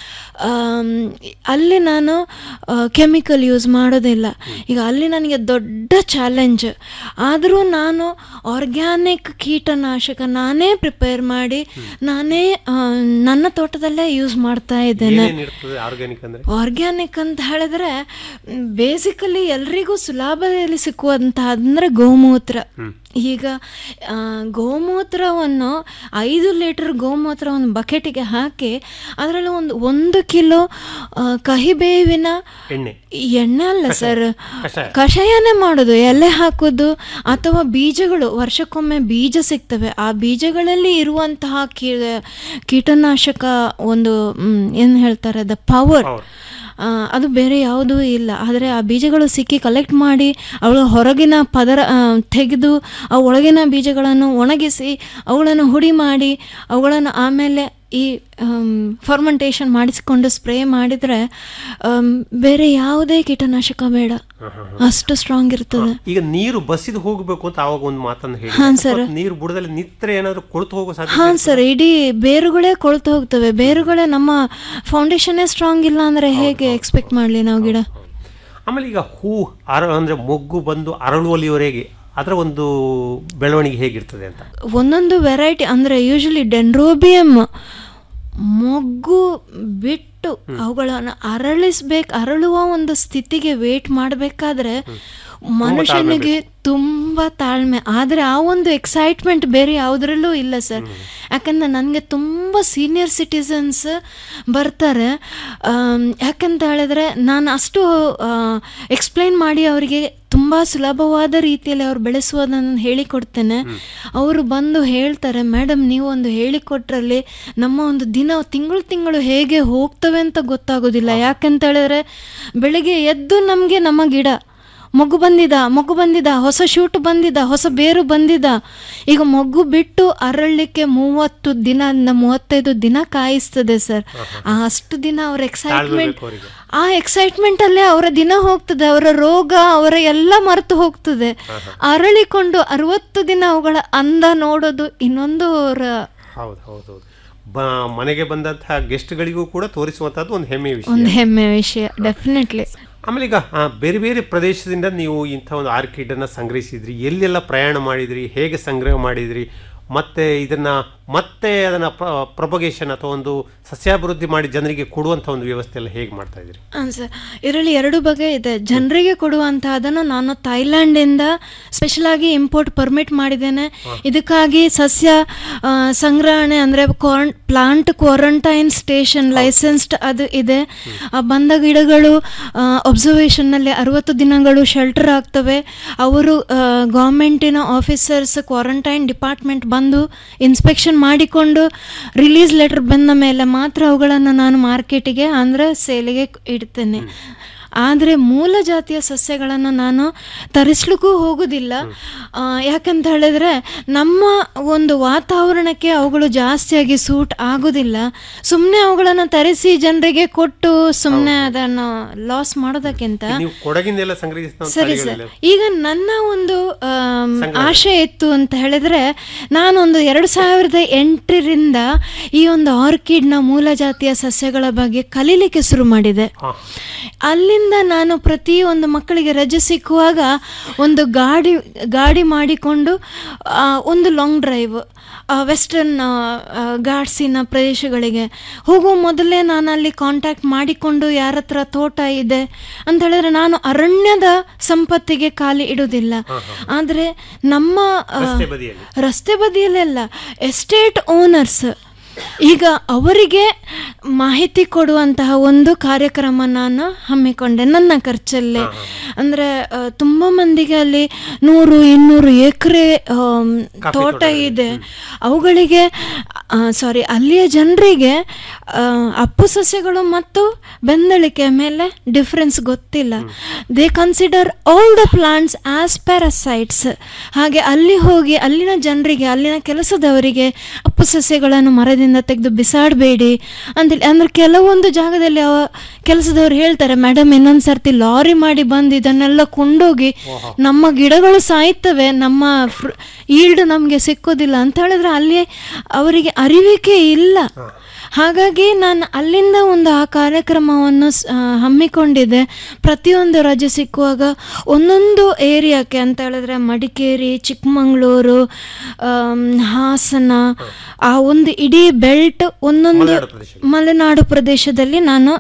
Speaker 9: ಆಮ್, ಅಲ್ಲಿ ನಾನು ಕೆಮಿಕಲ್ ಯೂಸ್ ಮಾಡೋದಿಲ್ಲ ಈಗ ಅಲ್ಲಿ ನನಗೆ ದೊಡ್ಡ ಚಾಲೆಂಜ್ ಆದರೂ ನಾನು ಆರ್ಗ್ಯಾನಿಕ್ ಕೀಟನಾಶಕ ನಾನೇ ಪ್ರಿಪೇರ್ ಮಾಡಿ ನಾನೇ ಆ, ನನ್ನ ತೋಟದಲ್ಲೇ ಯೂಸ್ ಮಾಡ್ತಾ ಇದ್ದೇನೆ
Speaker 8: ಏನೇನು ಇರ್ತದೆ ಆರ್ಗ್ಯಾನಿಕ್ ಅಂದ್ರೆ
Speaker 9: ಆರ್ಗ್ಯಾನಿಕ್ ಅಂತ ಹೇಳಿದ್ರೆ ಬೇಸಿಕಲಿ ಎಲ್ರಿಗೂ ಸುಲಭದಲ್ಲಿ ಸಿಕ್ಕುವಂತಹ ಅಂದ್ರೆ ಗೋಮೂತ್ರ ಈಗ ಆ, ಗೋಮೂತ್ರವನ್ನು ಐದು ಲೀಟರ್ ಗೋಮೂತ್ರವನ್ನು ಬಕೆಟಿಗೆ ಹಾಕಿ ಅದರಲ್ಲಿ ಒಂದು ಒಂದು ಕಿಲೋ ಆ, ಕಹಿಬೇವಿನ
Speaker 8: ಎಣ್ಣೆ
Speaker 9: ಎಣ್ಣೆ ಅಲ್ಲ ಸರ್
Speaker 8: ಕಷಾಯ.
Speaker 9: ಕಷಾಯನೇ ಮಾಡೋದು ಎಲೆ ಹಾಕೋದು ಅಥವಾ ಬೀಜಗಳು ವರ್ಷಕ್ಕೊಮ್ಮೆ ಬೀಜ ಸಿಗ್ತವೆ ಆ ಬೀಜಗಳಲ್ಲಿ ಇರುವಂತಹ ಕೀ ಕೀಟನಾಶಕ ಒಂದು ಮ್, ಏನ್ ಹೇಳ್ತಾರೆ ದ ಪವರ್ ಅದು ಬೇರೆ ಯಾವುದೂ ಇಲ್ಲ ಆದರೆ ಆ ಬೀಜಗಳು ಸಿಕ್ಕಿ ಕಲೆಕ್ಟ್ ಮಾಡಿ ಅವಳ ಹೊರಗಿನ ಪದರ ಆ, ತೆಗೆದು ಆ ಒಳಗಿನ ಬೀಜಗಳನ್ನು ಒಣಗಿಸಿ ಅವುಗಳನ್ನು ಹುಡಿ ಮಾಡಿ ಅವುಗಳನ್ನು ಆಮೇಲೆ ಈ ಫರ್ಮೆಂಟೇಷನ್ ಮಾಡಿಸಿಕೊಂಡು ಸ್ಪ್ರೇ ಮಾಡಿದರೆ ಆಮ್, ಬೇರೆ ಯಾವುದೇ ಕೀಟನಾಶಕ ಬೇಡ ಅಷ್ಟು ಸ್ಟ್ರಾಂಗ್ ಇರ್ತದೆ
Speaker 8: ಈಗ ನೀರು ಬಸಿದು ಹೋಗಬೇಕು ಅಂತ ಆವಾಗ ಒಂದು ಮಾತನ್ನು ಹೇಳಿ
Speaker 9: ಹಾಂ, ಸರ್.
Speaker 8: ಅಥವಾ ನೀರು ಬುಡದಲ್ಲಿ ನಿತ್ರೆ ಏನಾದ್ರು ಕೊಳ್ತು ಹೋಗೋ ಸಾಧ್ಯತೆ
Speaker 9: ಹಾಂ ಸರ್ ಇಡೀ ಬೇರುಗಳೇ ಕೊಳ್ತು ಹೋಗ್ತವೆ ಬೇರುಗಳೇ ನಮ್ಮ ಫೌಂಡೇಶನ್ನೇ ಸ್ಟ್ರಾಂಗ್ ಇಲ್ಲ ಅಂದರೆ ಹೇಗೆ ಎಕ್ಸ್ಪೆಕ್ಟ್ ಮಾಡಲಿ ನಾವು ಗಿಡ
Speaker 8: ಆಮೇಲೆ ಈಗ ಹೂ ಅರ ಅಂದ್ರೆ ಮೊಗ್ಗು ಬಂದು ಅರಳುವಲ್ಲಿವರೆಗೆ ಅದರ ಒಂದು ಬೆಳವಣಿಗೆ ಹೇಗಿರ್ತದೆ ಅಂತ
Speaker 9: ಒಂದೊಂದು ವೆರೈಟಿ ಅಂದರೆ ಯೂಶಲಿ ಡೆಂಡ್ರೋಬಿಯಮ್ ಮೊಗ್ಗು ಬಿಟ್ಟು ಅವುಗಳನ್ನು ಅರಳಿಸ್ಬೇಕು ಅರಳುವ ಒಂದು ಸ್ಥಿತಿಗೆ ವೇಟ್ ಮಾಡಬೇಕಾದ್ರೆ ಮನುಷ್ಯನಿಗೆ ತುಂಬ ತಾಳ್ಮೆ ಆದರೆ ಆ ಒಂದು ಎಕ್ಸೈಟ್ಮೆಂಟ್ ಬೇರೆ ಯಾವುದ್ರಲ್ಲೂ ಇಲ್ಲ ಸರ್ ಯಾಕಂದ್ರೆ ನನಗೆ ತುಂಬ ಸೀನಿಯರ್ ಸಿಟಿಸನ್ಸ್ ಬರ್ತಾರೆ ಆಮ್, ಯಾಕಂತ ಹೇಳಿದ್ರೆ ನಾನು ಅಷ್ಟು ಎಕ್ಸ್ಪ್ಲೈನ್ ಮಾಡಿ ಅವರಿಗೆ ತುಂಬ ಸುಲಭವಾದ ರೀತಿಯಲ್ಲಿ ಅವ್ರು ಬೆಳೆಸುವುದನ್ನು ಹೇಳಿಕೊಡ್ತೇನೆ ಅವರು ಬಂದು ಹೇಳ್ತಾರೆ ಮೇಡಮ್ ನೀವು ಒಂದು ಹೇಳಿಕೊಟ್ರಲ್ಲಿ ನಮ್ಮ ಒಂದು ದಿನ ತಿಂಗಳು ತಿಂಗಳು ಹೇಗೆ ಹೋಗ್ತವೆ ಅಂತ ಗೊತ್ತಾಗೋದಿಲ್ಲ ಯಾಕಂತ ಹೇಳಿದ್ರೆ ಬೆಳಿಗ್ಗೆ ಎದ್ದು ನಮಗೆ ನಮ್ಮ ಗಿಡ ಮೊಗ್ಗು ಬಂದಿದ ಮೊಗ್ಗು ಬಂದಿದ ಹೊಸ ಶೂಟ್ ಬಂದಿದ ಹೊಸ ಬೇರು ಬಂದಿದ ಈಗ ಮೊಗ್ಗು ಬಿಟ್ಟು ಅರಳಲಿಕ್ಕೆ ಮೂವತ್ತು ದಿನ ನ- ಮೂವತ್ತೈದು ದಿನ ಕಾಯಿಸ್ತದೆ ಸರ್ ಆ ಅಷ್ಟು ದಿನ ಅವ್ರ ಎಕ್ಸೈಟ್ಮೆಂಟ್
Speaker 8: ಬೇಕು ಅವರಿಗೆ.
Speaker 9: ಆ ಎಕ್ಸೈಟ್ಮೆಂಟ್ ಅಲ್ಲೇ ಅವರ ದಿನ ಹೋಗ್ತದೆ ಅವರ ರೋಗ ಅವರ ಎಲ್ಲ ಮರೆತು ಹೋಗ್ತದೆ ಅರಳಿಕೊಂಡು ಅರವತ್ತು ದಿನ ಅವುಗಳ ಅಂದ ನೋಡೋದು ಇನ್ನೊಂದು ಅವರ
Speaker 8: ಹೌದು ಹೌದು ಹೌದು ಬ ಮನೆಗೆ ಬಂದಂತಹ ಗೆಸ್ಟ್ಗಳಿಗೂ ಕೂಡ ತೋರಿಸುವಂತಹದ್ದು ಒಂದು ಹೆಮ್ಮೆಯ ವಿಷಯ
Speaker 9: ಒಂದು ಹೆಮ್ಮೆ ವಿಷಯ ಡೆಫಿನೆಟ್ಲಿ
Speaker 8: ಆಮೇಲೆ ಈಗ ಆ, ಬೇರೆ ಬೇರೆ ಪ್ರದೇಶದಿಂದ ನೀವು ಇಂಥ ಒಂದು ಆರ್ಕಿಡ್ ಅನ್ನ ಸಂಗ್ರಹಿಸಿದ್ರಿ ಎಲ್ಲೆಲ್ಲ ಪ್ರಯಾಣ ಮಾಡಿದ್ರಿ ಹೇಗೆ ಸಂಗ್ರಹ ಮಾಡಿದ್ರಿ ಮತ್ತೆ ಇದನ್ನ ಮತ್ತೆ ಅದನ್ನ ಪ್ರೊಪಗೇಷನ್ ಅಥವಾ ಒಂದು ಸಸ್ಯಾಭಿವೃದ್ಧಿ ಮಾಡಿ ಜನರಿಗೆ ಕೊಡುವಂತ ಒಂದು ವ್ಯವಸ್ಥೆ ಎಲ್ಲ ಹೇಗೆ ಮಾಡ್ತಾ ಇದ್ರಿ
Speaker 9: ಸರ್ ಇದರಲ್ಲಿ ಎರಡು ಬಗೆ ಇದೆ ಜನರಿಗೆ ಕೊಡುವಂತಹದನ್ನು ನಾನು ಥೈಲ್ಯಾಂಡಿಂದ ಸ್ಪೆಷಲ್ ಆಗಿ ಇಂಪೋರ್ಟ್ ಪರ್ಮಿಟ್ ಮಾಡಿದ್ದೇನೆ ಇದಕ್ಕಾಗಿ ಸಸ್ಯ ಆ, ಸಂಗ್ರಹಣೆ ಅಂದರೆ ಪ್ಲಾಂಟ್ ಕ್ವಾರಂಟೈನ್ ಸ್ಟೇಷನ್ ಲೈಸೆನ್ಸ್ಡ್ ಅದು ಇದೆ ಆ ಬಂದ ಗಿಡಗಳು ಅಬ್ಸರ್ವೇಷನ್ನಲ್ಲಿ ಅರವತ್ತು ದಿನಗಳು ಶೆಲ್ಟರ್ ಆಗ್ತವೆ ಅವರು ಗೌರ್ಮೆಂಟಿನ ಆಫೀಸರ್ಸ್ ಕ್ವಾರಂಟೈನ್ ಡಿಪಾರ್ಟ್ಮೆಂಟ್ ಬಂದು ಇನ್ಸ್ಪೆಕ್ಷನ್ ಮಾಡಿಕೊಂಡು ರಿಲೀಸ್ ಲೆಟರ್ ಬಂದ ಮೇಲೆ ಮಾತ್ರ ಅವುಗಳನ್ನು ನಾನು ಮಾರ್ಕೆಟಿಗೆ ಅಂದರೆ ಸೇಲಿಗೆ ಇಡ್ತೇನೆ ಆದರೆ ಮೂಲ ಜಾತಿಯ ಸಸ್ಯಗಳನ್ನು ನಾನು ತರಿಸ್ಲಿಕ್ಕೂ ಹೋಗೋದಿಲ್ಲ ಆ, ಯಾಕಂತ ಹೇಳಿದ್ರೆ ನಮ್ಮ ಒಂದು ವಾತಾವರಣಕ್ಕೆ ಅವುಗಳು ಜಾಸ್ತಿಯಾಗಿ ಸೂಟ್ ಆಗೋದಿಲ್ಲ ಸುಮ್ಮನೆ ಅವುಗಳನ್ನು ತರಿಸಿ ಜನರಿಗೆ ಕೊಟ್ಟು ಸುಮ್ಮನೆ ಅದನ್ನು ಲಾಸ್ ಮಾಡೋದಕ್ಕಿಂತ
Speaker 8: ನೀವು ಕೊಡಗಿಂದೆಲ್ಲ ಸಂಗ್ರಹಿಸಿದ
Speaker 9: ಸರಿ ಸರ್ ಈಗ ನನ್ನ ಒಂದು ಆಮ್, ಆಶೆ ಇತ್ತು ಅಂತ ಹೇಳಿದ್ರೆ ನಾನೊಂದು ಎರಡು ಸಾವಿರದ ಎಂಟರಿಂದ ಈ ಒಂದು ಆರ್ಕಿಡ್ನ ಮೂಲ ಜಾತಿಯ ಸಸ್ಯಗಳ ಬಗ್ಗೆ ಕಲೀಲಿಕ್ಕೆ ಶುರು ಮಾಡಿದೆ ಅಲ್ಲಿಂದ ನಾನು ಪ್ರತಿ ಒಂದು ಮಕ್ಕಳಿಗೆ ರಜೆ ಸಿಕ್ಕುವಾಗ ಒಂದು ಗಾಡಿ ಗಾಡಿ ಮಾಡಿಕೊಂಡು ಆ, ಒಂದು ಲಾಂಗ್ ಡ್ರೈವ್ ವೆಸ್ಟರ್ನ್ ಘಾಟ್ಸಿನ ಪ್ರದೇಶಗಳಿಗೆ ಹೋಗುವ ಮೊದಲೇ ನಾನು ಅಲ್ಲಿ ಕಾಂಟ್ಯಾಕ್ಟ್ ಮಾಡಿಕೊಂಡು ಯಾರ ಹತ್ರ ತೋಟ ಇದೆ ಅಂತ ಹೇಳಿದ್ರೆ ನಾನು ಅರಣ್ಯದ ಸಂಪತ್ತಿಗೆ ಖಾಲಿ ಇಡುವುದಿಲ್ಲ ಆದರೆ ನಮ್ಮ ಆ,
Speaker 8: ರಸ್ತೆ ಬದಿಯಲ್ಲಿ.
Speaker 9: ರಸ್ತೆ ಬದಿಯಲ್ಲೆಲ್ಲ ಎಸ್ಟೇಟ್ ಓನರ್ಸ್ ಈಗ ಅವರಿಗೆ ಮಾಹಿತಿ ಕೊಡುವಂತಹ ಒಂದು ಕಾರ್ಯಕ್ರಮ ನಾನು ಹಮ್ಮಿಕೊಂಡೆ ನನ್ನ ಖರ್ಚಲ್ಲೇ ಅಂದರೆ ತುಂಬ ಮಂದಿಗೆ ಅಲ್ಲಿ ನೂರು ಇನ್ನೂರು ಎಕರೆ ತೋಟ ಇದೆ ಅವುಗಳಿಗೆ ಸಾರಿ ಅಲ್ಲಿಯ ಜನರಿಗೆ ಅಪ್ಪು ಸಸ್ಯಗಳು ಮತ್ತು ಬೆಂದಳಿಕೆ ಮೇಲೆ ಡಿಫ್ರೆನ್ಸ್ ಗೊತ್ತಿಲ್ಲ they consider all the plants as parasites ಹಾಗೆ ಅಲ್ಲಿ ಹೋಗಿ ಅಲ್ಲಿನ ಜನರಿಗೆ ಅಲ್ಲಿನ ಕೆಲಸದವರಿಗೆ ಅಪ್ಪು ಸಸ್ಯಗಳನ್ನು ಮರದಿಂದ ತೆಗೆದು ಬಿಸಾಡಬೇಡಿ ಅಂತೇಳಿ ಅಂದ್ರೆ ಕೆಲವೊಂದು ಜಾಗದಲ್ಲಿ ಅವ ಕೆಲಸದವ್ರು ಹೇಳ್ತಾರೆ ಮೇಡಮ್ ಇನ್ನೊಂದು ಸರ್ತಿ ಲಾರಿ ಮಾಡಿ ಬಂದು ಇದನ್ನೆಲ್ಲ ಕೊಂಡೋಗಿ ನಮ್ಮ ಗಿಡಗಳು ಸಾಯ್ತವೆ ನಮ್ಮ ಈಲ್ಡ್ ನಮಗೆ ಸಿಕ್ಕೋದಿಲ್ಲ ಅಂತ ಹೇಳಿದ್ರೆ ಅಲ್ಲಿ ಅವರಿಗೆ ಅರಿವಿಕೆ ಇಲ್ಲ ಹಾಗಾಗಿ ನಾನು ಅಲ್ಲಿಂದ ಒಂದು ಆ ಕಾರ್ಯಕ್ರಮವನ್ನು ಸ್- ಆ, ಹಮ್ಮಿಕೊಂಡಿದ್ದೆ ಪ್ರತಿಯೊಂದು ರಜೆ ಸಿಕ್ಕುವಾಗ ಒಂದೊಂದು ಏರಿಯಾಕ್ಕೆ ಅಂತ ಹೇಳಿದ್ರೆ ಮಡಿಕೇರಿ ಚಿಕ್ಕಮಂಗ್ಳೂರು ಆಮ್, ಹಾಸನ ಆ ಒಂದು ಇಡೀ ಬೆಲ್ಟ್ ಒಂದೊಂದು ಮಲೆನಾಡು ಪ್ರದೇಶದಲ್ಲಿ ನಾನು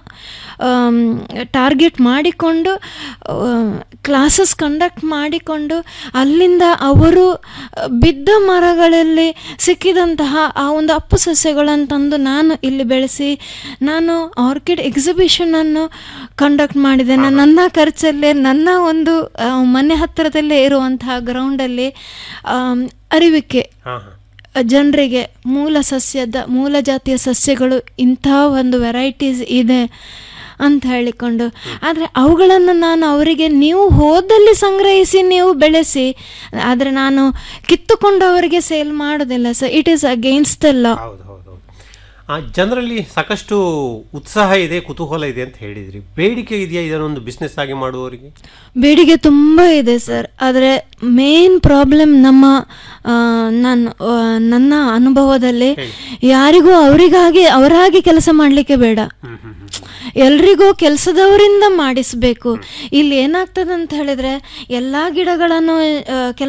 Speaker 9: ಟಾರ್ಗೆಟ್ ಮಾಡಿಕೊಂಡು ಕ್ಲಾಸಸ್ ಕಂಡಕ್ಟ್ ಮಾಡಿಕೊಂಡು ಅಲ್ಲಿಂದ ಅವರು ಆ, ಬಿದ್ದ ಮರಗಳಲ್ಲಿ ಸಿಕ್ಕಿದಂತಹ ಆ ಒಂದು ಅಪ್ಪು ಸಸ್ಯಗಳನ್ನು ತಂದು ನಾನು ಇಲ್ಲಿ ಬೆಳೆಸಿ ನಾನು ಆರ್ಕಿಡ್ ಎಕ್ಸಿಬಿಷನನ್ನು ಕಂಡಕ್ಟ್ ಮಾಡಿದ್ದೇನೆ ನನ್ನ ಖರ್ಚಲ್ಲೇ ನನ್ನ ಒಂದು ಆ, ಮನೆ ಹತ್ತಿರದಲ್ಲೇ ಇರುವಂತಹ ಗ್ರೌಂಡಲ್ಲಿ ಆಮ್, ಅರಿವಿಕೆ ಜನರಿಗೆ ಮೂಲ ಸಸ್ಯದ ಮೂಲ ಜಾತಿಯ ಸಸ್ಯಗಳು ಇಂಥ ಒಂದು ವೆರೈಟೀಸ್ ಇದೆ ಅಂತ ಹೇಳಿಕೊಂಡು ಆದರೆ ಅವುಗಳನ್ನು ನಾನು ಅವರಿಗೆ ನೀವು ಹೋದಲ್ಲಿ ಸಂಗ್ರಹಿಸಿ ನೀವು ಬೆಳೆಸಿ ಆದರೆ ನಾನು ಕಿತ್ತುಕೊಂಡು ಅವರಿಗೆ ಸೇಲ್ ಮಾಡೋದಿಲ್ಲ so it is against the law
Speaker 8: ಹೌದು ಹೌದು ಹೌದು ಆ ಜನರಲ್ಲಿ ಸಾಕಷ್ಟು ಉತ್ಸಾಹ ಇದೆ ಕುತೂಹಲ ಇದೆ ಅಂತ ಹೇಳಿದ್ರಿ ಬೇಡಿಕೆ ಇದೆಯಾ ಇದನ್ನೊಂದು ಬಿಸ್ನೆಸ್ ಆಗಿ ಮಾಡುವವರಿಗೆ
Speaker 9: ಬೇಡಿಕೆ ತುಂಬ ಇದೆ ಸರ್ ಆದರೆ ಮೇನ್ ಪ್ರಾಬ್ಲಮ್ ನಮ್ಮ ಆ, ನಾನು ಆ, ನನ್ನ ಅನುಭವದಲ್ಲಿ ಯಾರಿಗೂ ಅವರಿಗಾಗಿ ಅವರಾಗಿ ಕೆಲಸ ಮಾಡಲಿಕ್ಕೆ ಬೇಡ ಎಲ್ರಿಗೂ ಕೆಲಸದವರಿಂದ ಮಾಡಿಸ್ಬೇಕು ಇಲ್ಲಿ ಏನಾಗ್ತದೆ ಅಂತ ಹೇಳಿದ್ರೆ ಎಲ್ಲ ಗಿಡಗಳನ್ನು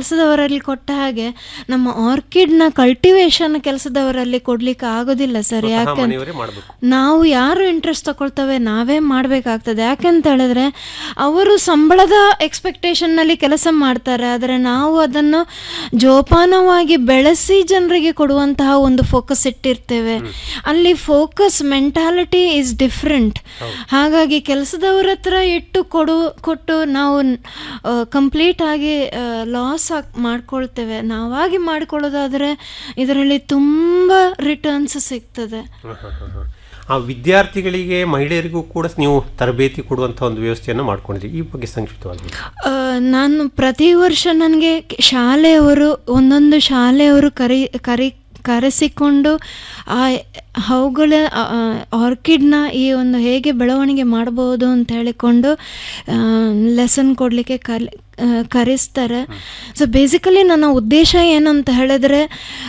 Speaker 9: ಕೆಲಸದವರಲ್ಲಿ ಕೊಟ್ಟ ಹಾಗೆ ನಮ್ಮ ಆರ್ಕಿಡ್ನ ಕಲ್ಟಿವೇಶನ್ ಕೆಲಸದವರಲ್ಲಿ ಕೊಡ್ಲಿಕ್ಕೆ ಆಗೋದಿಲ್ಲ ಸರ್
Speaker 8: ಸ್ವತಃ
Speaker 9: ಯಾಕೆ
Speaker 8: ಮನೆಯವರೇ ಮಾಡಬೇಕು
Speaker 9: ನಾವು ಯಾರು ಇಂಟ್ರೆಸ್ಟ್ ತಗೊಳ್ತೇವೆ ನಾವೇ ಮಾಡಬೇಕಾಗ್ತದೆ ಯಾಕೆಂತ ಹೇಳಿದ್ರೆ ಅವರು ಸಂಬಳದ ಎಕ್ಸ್ಪೆಕ್ಟೇಷನ್ನಲ್ಲಿ ಕೆಲಸ ಮಾಡ್ತಾರೆ ಆದರೆ ನಾವು ಅದನ್ನು ಜೋಪಾನವಾಗಿ ಬೆಳೆಸಿ ಜನರಿಗೆ ಕೊಡುವಂತಹ ಒಂದು ಫೋಕಸ್ ಇಟ್ಟಿರ್ತೇವೆ ಅಲ್ಲಿ ಫೋಕಸ್ ಮೆಂಟಾಲಿಟಿ ಈಸ್ ಡಿಫ್ರೆಂಟ್ ಹಾಗಾಗಿ ಕೆಲಸದವ್ರ ಹತ್ರ ಇಟ್ಟು ಕೊಡು ಕೊಟ್ಟು ನಾವು ಕಂಪ್ಲೀಟ್ ಆಗಿ ಲಾಸ್ ಮಾಡ್ಕೊಳ್ತೇವೆ ನಾವಾಗಿ ಮಾಡ್ಕೊಳ್ಳೋದಾದರೆ ಇದರಲ್ಲಿ ತುಂಬ ರಿಟರ್ನ್ಸ್ ಸಿಗ್ತದೆ
Speaker 8: ಆ ವಿದ್ಯಾರ್ಥಿಗಳಿಗೆ ಮಹಿಳೆಯರಿಗೂ ಕೂಡ ನೀವು ತರಬೇತಿ ಕೊಡುವಂಥ ಒಂದು ವ್ಯವಸ್ಥೆಯನ್ನು ಮಾಡ್ಕೊಂಡಿದ್ದೀರಿ ಈ ಬಗ್ಗೆ ಸಂಕ್ಷಿಪ್ತವಾಗಿ
Speaker 9: ಆ, ನಾನು ಪ್ರತಿ ವರ್ಷ ನನಗೆ ಶಾಲೆಯವರು ಒಂದೊಂದು ಶಾಲೆಯವರು ಕರಿ ಕರಿ ಕರೆಸಿಕೊಂಡು ಆ ಅವುಗಳ ಆರ್ಕಿಡ್ನ ಈ ಒಂದು ಹೇಗೆ ಬೆಳವಣಿಗೆ ಮಾಡಬಹುದು ಅಂತ ಹೇಳಿಕೊಂಡು ಲೆಸನ್ ಕೊಡಲಿಕ್ಕೆ ಕಲಿ ಆ, ಕರೆಸ್ತಾರೆ ಸೊ ಬೇಸಿಕಲಿ ನನ್ನ ಉದ್ದೇಶ ಏನಂತ ಹೇಳಿದ್ರೆ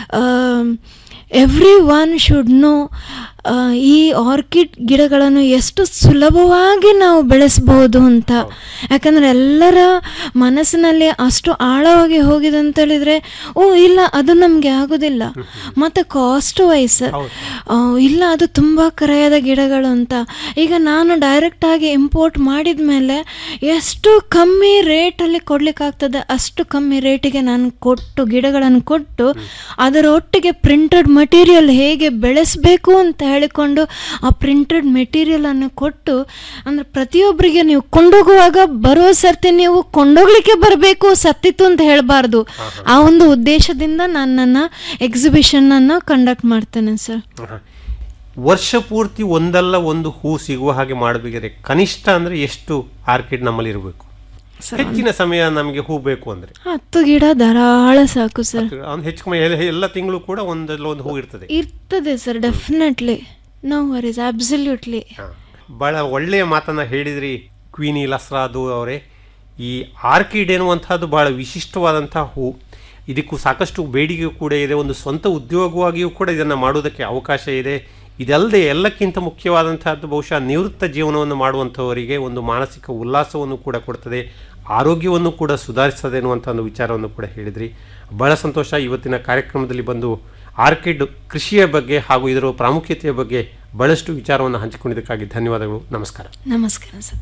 Speaker 9: ಎವ್ರಿ ಒನ್ ಶುಡ್ ನೋ ಈ ಆರ್ಕಿಡ್ ಗಿಡಗಳನ್ನು ಎಷ್ಟು ಸುಲಭವಾಗಿ ನಾವು ಬೆಳೆಸ್ಬೋದು ಅಂತ ಯಾಕಂದರೆ ಎಲ್ಲರ ಮನಸ್ಸಿನಲ್ಲಿ ಅಷ್ಟು ಆಳವಾಗಿ ಹೋಗಿದೆ ಅಂತ ಹೇಳಿದರೆ ಓ ಇಲ್ಲ ಅದು ನಮಗೆ ಆಗೋದಿಲ್ಲ ಮತ್ತು ಕಾಸ್ಟ್ ವೈಸ್ ಇಲ್ಲ ಅದು ತುಂಬ ಕರೆಯದ ಗಿಡಗಳು ಅಂತ ಈಗ ನಾನು ಡೈರೆಕ್ಟಾಗಿ ಇಂಪೋರ್ಟ್ ಮಾಡಿದ ಮೇಲೆ ಎಷ್ಟು ಕಮ್ಮಿ ರೇಟಲ್ಲಿ ಕೊಡ್ಲಿಕ್ಕಾಗ್ತದೆ ಅಷ್ಟು ಕಮ್ಮಿ ರೇಟಿಗೆ ನಾನು ಕೊಟ್ಟು ಗಿಡಗಳನ್ನು ಕೊಟ್ಟು ಅದರ ಒಟ್ಟಿಗೆ ಪ್ರಿಂಟೆಡ್ ಮಟೀರಿಯಲ್ ಹೇಗೆ ಬೆಳೆಸಬೇಕು ಅಂತ ಹೇಳಿಕೊಂಡು ಆ ಪ್ರಿಂಟೆಡ್ ಮೆಟೀರಿಯಲನ್ನು ಕೊಟ್ಟು ಅಂದರೆ ಪ್ರತಿಯೊಬ್ಬರಿಗೆ ನೀವು ಕೊಂಡೋಗುವಾಗ ಬರೋ ಸರ್ತಿ ನೀವು ಕೊಂಡೋಗ್ಲಿಕ್ಕೆ ಬರಬೇಕು ಸತ್ತಿತ್ತು ಅಂತ ಹೇಳಬಾರ್ದು ಆ ಒಂದು ಉದ್ದೇಶದಿಂದ ನಾನು ನನ್ನ ಎಕ್ಸಿಬಿಷನನ್ನು ಕಂಡಕ್ಟ್ ಮಾಡ್ತೇನೆ ಸರ್
Speaker 8: ವರ್ಷ ಪೂರ್ತಿ ಒಂದಲ್ಲ ಒಂದು ಹೂ ಸಿಗುವ ಹಾಗೆ ಮಾಡಬೇಕಾದ್ರೆ ಕನಿಷ್ಠ ಅಂದ್ರೆ ಎಷ್ಟು ಆರ್ಕಿಡ್ ನಮ್ಮಲ್ಲಿ ಇರಬೇಕು ಹೆಚ್ಚಿನ ಸಮಯ ನಮಗೆ ಹೂ ಬೇಕು ಅಂದ್ರೆ
Speaker 9: ಹತ್ತು ಗಿಡ ಧಾರಾಳ ಸಾಕು ಸರ್
Speaker 8: ಒಂದು ಹೆಚ್ಚು ಕಮ್ಮಿ ಎಲ್ಲ- ಎಲ್ಲ ತಿಂಗಳು ಕೂಡ ಒಂದಲ್ಲ ಒಂದು ಹೂ ಇರ್ತದೆ
Speaker 9: ಇರ್ತದೆ sir definitely no worries absolutely
Speaker 8: ಬಹಳ ಒಳ್ಳೆಯ ಮಾತನ್ನ ಹೇಳಿದ್ರಿ ಕ್ವೀನಿ ಲಸ್ರಾದು ಅವರೇ ಈ ಆರ್ಕಿಡ್ ಎನ್ನುವಂಥದ್ದು ಬಹಳ ವಿಶಿಷ್ಟವಾದಂತಹ ಹೂ ಇದಕ್ಕೂ ಸಾಕಷ್ಟು ಬೇಡಿಕೆ ಕೂಡ ಇದೆ ಒಂದು ಸ್ವಂತ ಉದ್ಯೋಗವಾಗಿಯೂ ಕೂಡ ಇದನ್ನು ಮಾಡುವುದಕ್ಕೆ ಅವಕಾಶ ಇದೆ ಇದಲ್ಲದೆ ಎಲ್ಲಕ್ಕಿಂತ ಮುಖ್ಯವಾದಂತಹದ್ದು ಬಹುಶಃ ನಿವೃತ್ತ ಜೀವನವನ್ನು ಮಾಡುವಂಥವರಿಗೆ ಒಂದು ಮಾನಸಿಕ ಉಲ್ಲಾಸವನ್ನು ಕೂಡ ಕೊಡ್ತದೆ ಆರೋಗ್ಯವನ್ನು ಕೂಡ ಸುಧಾರಿಸ್ತದೆ ಅನ್ನುವಂಥ ಒಂದು ವಿಚಾರವನ್ನು ಕೂಡ ಹೇಳಿದ್ರಿ ಬಹಳ ಸಂತೋಷ ಇವತ್ತಿನ ಕಾರ್ಯಕ್ರಮದಲ್ಲಿ ಬಂದು ಆರ್ಕಿಡ್ ಕೃಷಿಯ ಬಗ್ಗೆ ಹಾಗೂ ಇದರ ಪ್ರಾಮುಖ್ಯತೆಯ ಬಗ್ಗೆ ಬಹಳಷ್ಟು ವಿಚಾರವನ್ನು ಹಂಚಿಕೊಂಡಿದ್ದಕ್ಕಾಗಿ ಧನ್ಯವಾದಗಳು ನಮಸ್ಕಾರ
Speaker 9: ನಮಸ್ಕಾರ ಸರ್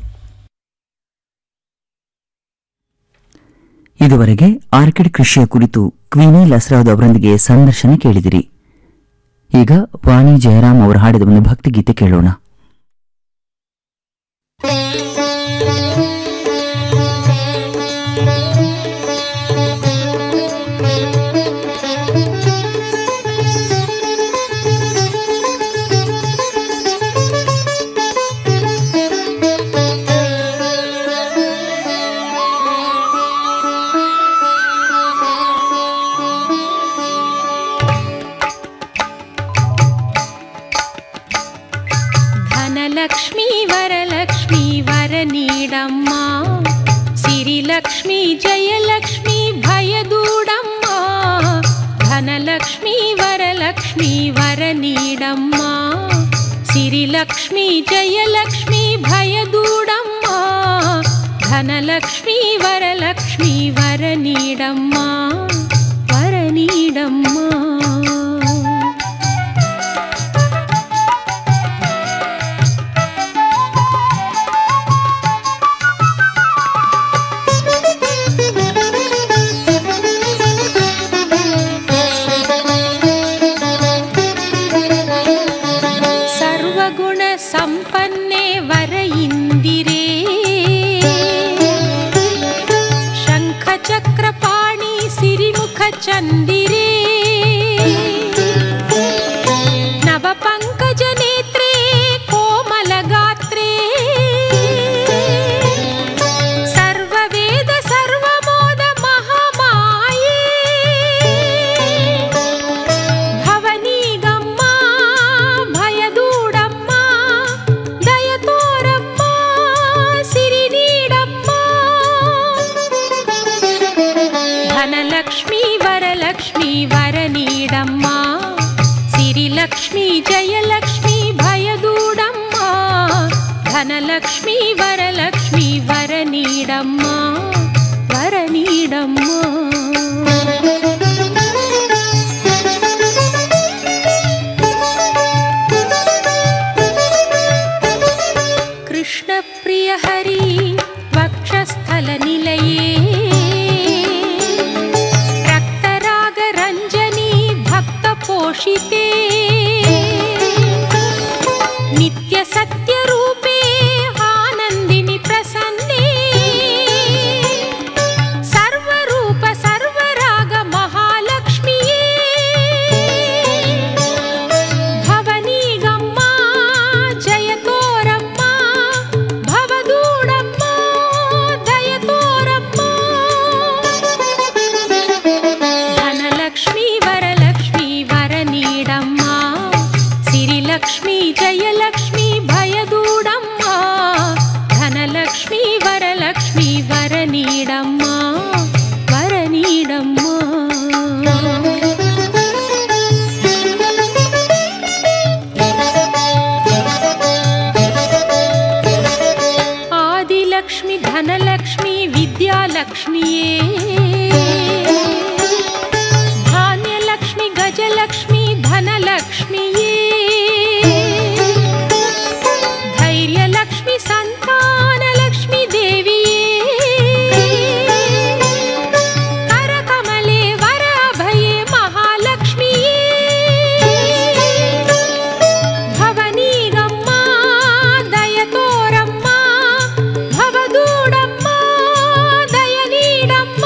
Speaker 1: ಇದುವರೆಗೆ ಆರ್ಕಿಡ್ ಕೃಷಿಯ ಕುರಿತು ಕ್ವೀನಿ ಲಸ್ರಾದ್ ಅವರೊಂದಿಗೆ ಸಂದರ್ಶನ ಕೇಳಿದಿರಿ ಈಗ ವಾಣಿ ಜಯರಾಮ್ ಅವರು ಹಾಡಿದ ಒಂದು ಭಕ್ತಿಗೀತೆ ಕೇಳೋಣ
Speaker 10: ಧನಲಕ್ಷ್ಮೀ ವರಲಕ್ಷ್ಮೀ ವರ ನೀಡಮ್ಮ ಸಿರಿಲಕ್ಷ್ಮೀ ಜಯಲಕ್ಷ್ಮೀ ಭಯದೂಡಮ್ಮ ಧನಲಕ್ಷ್ಮೀ ವರಲಕ್ಷ್ಮೀ ವರ ನೀಡಮ್ಮ ಸಿರಿಲಕ್ಷ್ಮೀ ಜಯಲಕ್ಷ್ಮೀ ಭಯದೂಡಮ್ಮ ಧನಲಕ್ಷ್ಮೀ ವರಲಕ್ಷ್ಮೀ ವರ ನೀಡಮ್ಮ ವರ ನೀಡಮ್ಮ ಸರ್ವಗುಣ ಸಂಪನ್ನೆ ವರ ಇಂದಿರೇ ಶಂಖ ಚಕ್ರ ಪಾಣಿ ಸಿರಿಮುಖ ಚಂದಿರೇ ನವ ಪಂಕಜ ನೇತ್ರೇ ಕೋಮಲ ಗಾತ್ರೇ ಸರ್ವವೇದ ಸರ್ವಮೋದ ಮಹಾಮಾಯೇ ಭವನೀಗಮ್ಮ ಭಯದೂಡಮ್ಮ ದಯತೋರಮ್ಮ ಸಿರಿ ನೀಡಮ್ಮ ಧನಲಕ್ಷ್ಮೀ ವರಲಕ್ಷ್ಮೀ पोषिते नित्य सत्यरूपे आनन्दिनि प्रसन्ने सर्वरूप सर्वराग महालक्ष्मिये भवनीगम्मा जयतोरम्मा भवदूडम्मा दयतोरम्मा ಧನಲಕ್ಷ್ಮೀ ವರಲಕ್ಷ್ಮೀ ವರ ನೀಡಮ್ಮ ಸಿರಿಲಕ್ಷ್ಮೀ ಜಯಲಕ್ಷ್ಮೀ ಭಯದೂಡಮ್ಮ ಧನಲಕ್ಷ್ಮೀ ವರಲಕ್ಷ್ಮೀ ವರ ನೀಡಮ್ಮ ವರ ನೀಡಮ್ಮ ಆದಿಲಕ್ಷ್ಮಿ ಧನಲಕ್ಷ್ಮಿ ವಿದ್ಯಾಲಕ್ಷ್ಮಿಯೇ ಧಾನ್ಯಲಕ್ಷ್ಮಿ ಗಜಲಕ್ಷ್ಮಿ ಧನಲಕ್ಷ್ಮಿಯೇ ಧೈರ್ಯಲಕ್ಷ್ಮಿ ಸಂತಾನಲಕ್ಷ್ಮಿ ದೇವಿಯೇ ಕರಕಮಲೆ ವರ ಅಭಯೇ ಮಹಾಲಕ್ಷ್ಮಿಯೇ ಭವನೀಗಮ್ಮ ದಯತೋರಮ್ಮ ಭವದೂಡಮ್ಮ ದಯ ನೀಡಮ್ಮ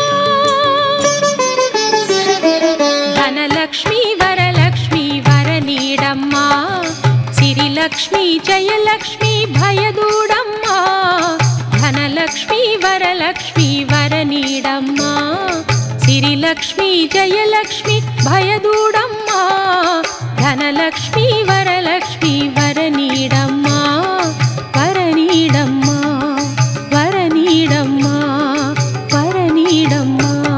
Speaker 10: ಧನಲಕ್ಷ್ಮೀ ವರಲಕ್ಷ್ಮೀ ವರ ನೀಡಮ್ಮ ಸಿರಿಲಕ್ಷ್ಮೀ ಜಯಲಕ್ಷ್ಮೀ ಭಯದೂಡಮ್ಮ ಧನಲಕ್ಷ್ಮೀ ವರಲಕ್ಷ್ಮೀ ವರ ನೀಡಮ್ಮ ಸಿರಿಲಕ್ಷ್ಮೀ ಜಯಲಕ್ಷ್ಮೀ ಭಯದೂಡಮ್ಮ ಧನಲಕ್ಷ್ಮೀ ವರಲಕ್ಷ್ಮೀ ವರ ನೀಡಮ್ಮ ವರ ನೀಡಮ್ಮ ವರ ನೀಡಮ್ಮ ವರ ನೀಡಮ್ಮ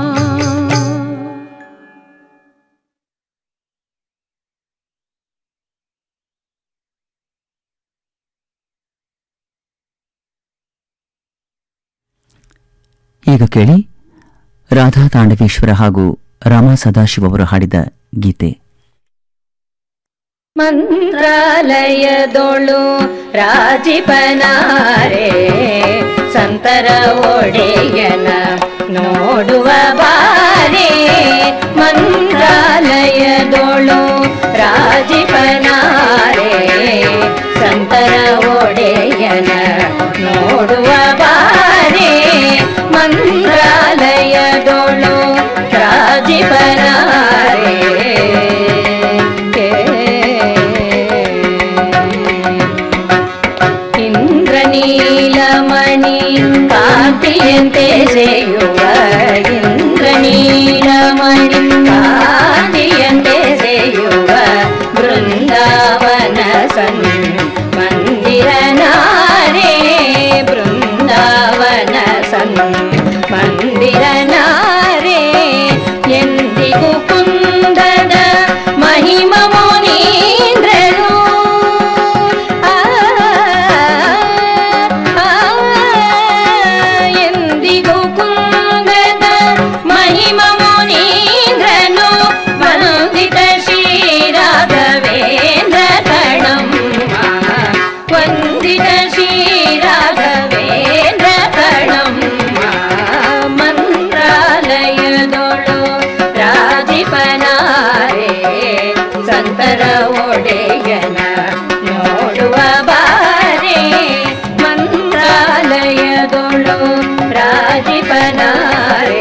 Speaker 1: ಈಗ ಕೇಳಿ ರಾಧಾ ತಾಂಡವೇಶ್ವರ ಹಾಗೂ ರಾಮ ಸದಾಶಿವ ಅವರು ಹಾಡಿದ ಗೀತೆ
Speaker 11: ಮಂತ್ರಾಲಯದೊಳು ರಾಜಿಪನಾರೆ ಸಂತರ ಒಡೆಯನ ನೋಡುವ ಬಾರೆ ಮಂತ್ರಾಲಯದೊಳು ರಾಜಿಪನಾರೆ ಸಂತರ ಒಡೆಯನ ನೋಡುವ ಬಾರೆ ಮಂತ್ರಾಲಯದೊಳು ರಾಜಿಪನಾರೆ ಇಂದ್ರನೀಲಮಣಿ ಕಾಂತಿಯಂತೆ ಸೇಯುವ ಇಂದ್ರನೀಲಮಣಿ ಕಾಂತಿಯಂತೆ ಸೇಯುವ ಬೃಂದಾವನ ಸನ್ ಮಂದಿರ ನಾರೇ ಬೃಂದಾವನ ಸನ್ ಮಂದಿರ ನಾರೇ ಎಂದಿಗೂ ಕುಂದದ ಮಹಿಮ ಮುನೀಂದ್ರನು ಆ, ಆ, ಎಂದಿಗೂ ಕುಂದದ ಮಹಿಮ ಮುನೀಂದ್ರನು ವಂದಿತ ಶ್ರೀರಾಘವೇಂದ್ರ ಕಣಮ್ಮ ವಂದಿತ ಶ್ರೀರಾಘವೇಂದ್ರ ಕಣಮ್ಮ ಮಂತ್ರಾಲಯದೊಳು ರಾಜಿಪನಾರೆ ಸಂತರ ಒಡೆಯನ ನೋಡುವ ಬಾರೆ ಮಂತ್ರಾಲಯದೊಳು ರಾಜಿಪನಾರೆ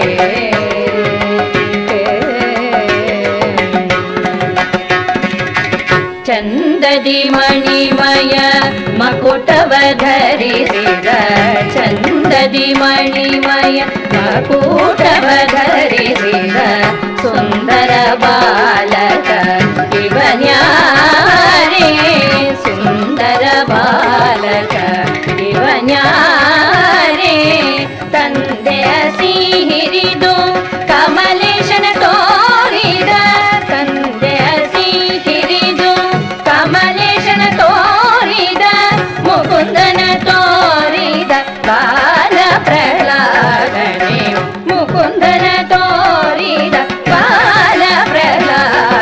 Speaker 11: ಚಂದದಿ ಮಣಿಮಯ ಮಕುಟವ ಧರಿಸಿದ ಚಂದದಿ ಮಣಿಮಯ ಮಕುಟವ ಧರಿಸಿದ ಸುಂದರ ಬಾಲಕ ಇವನ್ಯಾರೇ ಸುಂದರ ಬಾಲಕ ಇವನ್ಯಾರೇ ತಂದೆಯ ಸಿಹಿರಿದು ಕಮಲೇಶನ ತೋರಿದ ತಂದೆಯ ಸಿಹಿರಿದು ಕಮಲೇಶನ ತೋರಿದ ಮುಕುಂದನ ತೋರಿದ ಬಾಲ ಪ್ರಹ್ಲಾದನೆ ಮುಕುಂದನ ತೋರಿದ ಬಾಲ ಪ್ರಹ್ಲಾದ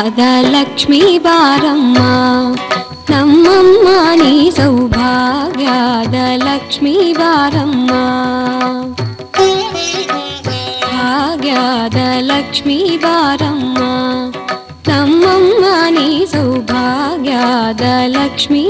Speaker 12: ಭಾಗ್ಯದ ಲಕ್ಷ್ಮೀ ಬಾರಮ್ಮ ನಮ್ಮಮ್ಮ ನೀ ಸೌಭಾಗ್ಯದ ಲಕ್ಷ್ಮೀ ಬಾರಮ್ಮ ಭಾಗ್ಯದ ಲಕ್ಷ್ಮೀ ಬಾರಮ್ಮ ನಮ್ಮಮ್ಮ ನೀ ಸೌಭಾಗ್ಯದ ಲಕ್ಷ್ಮೀ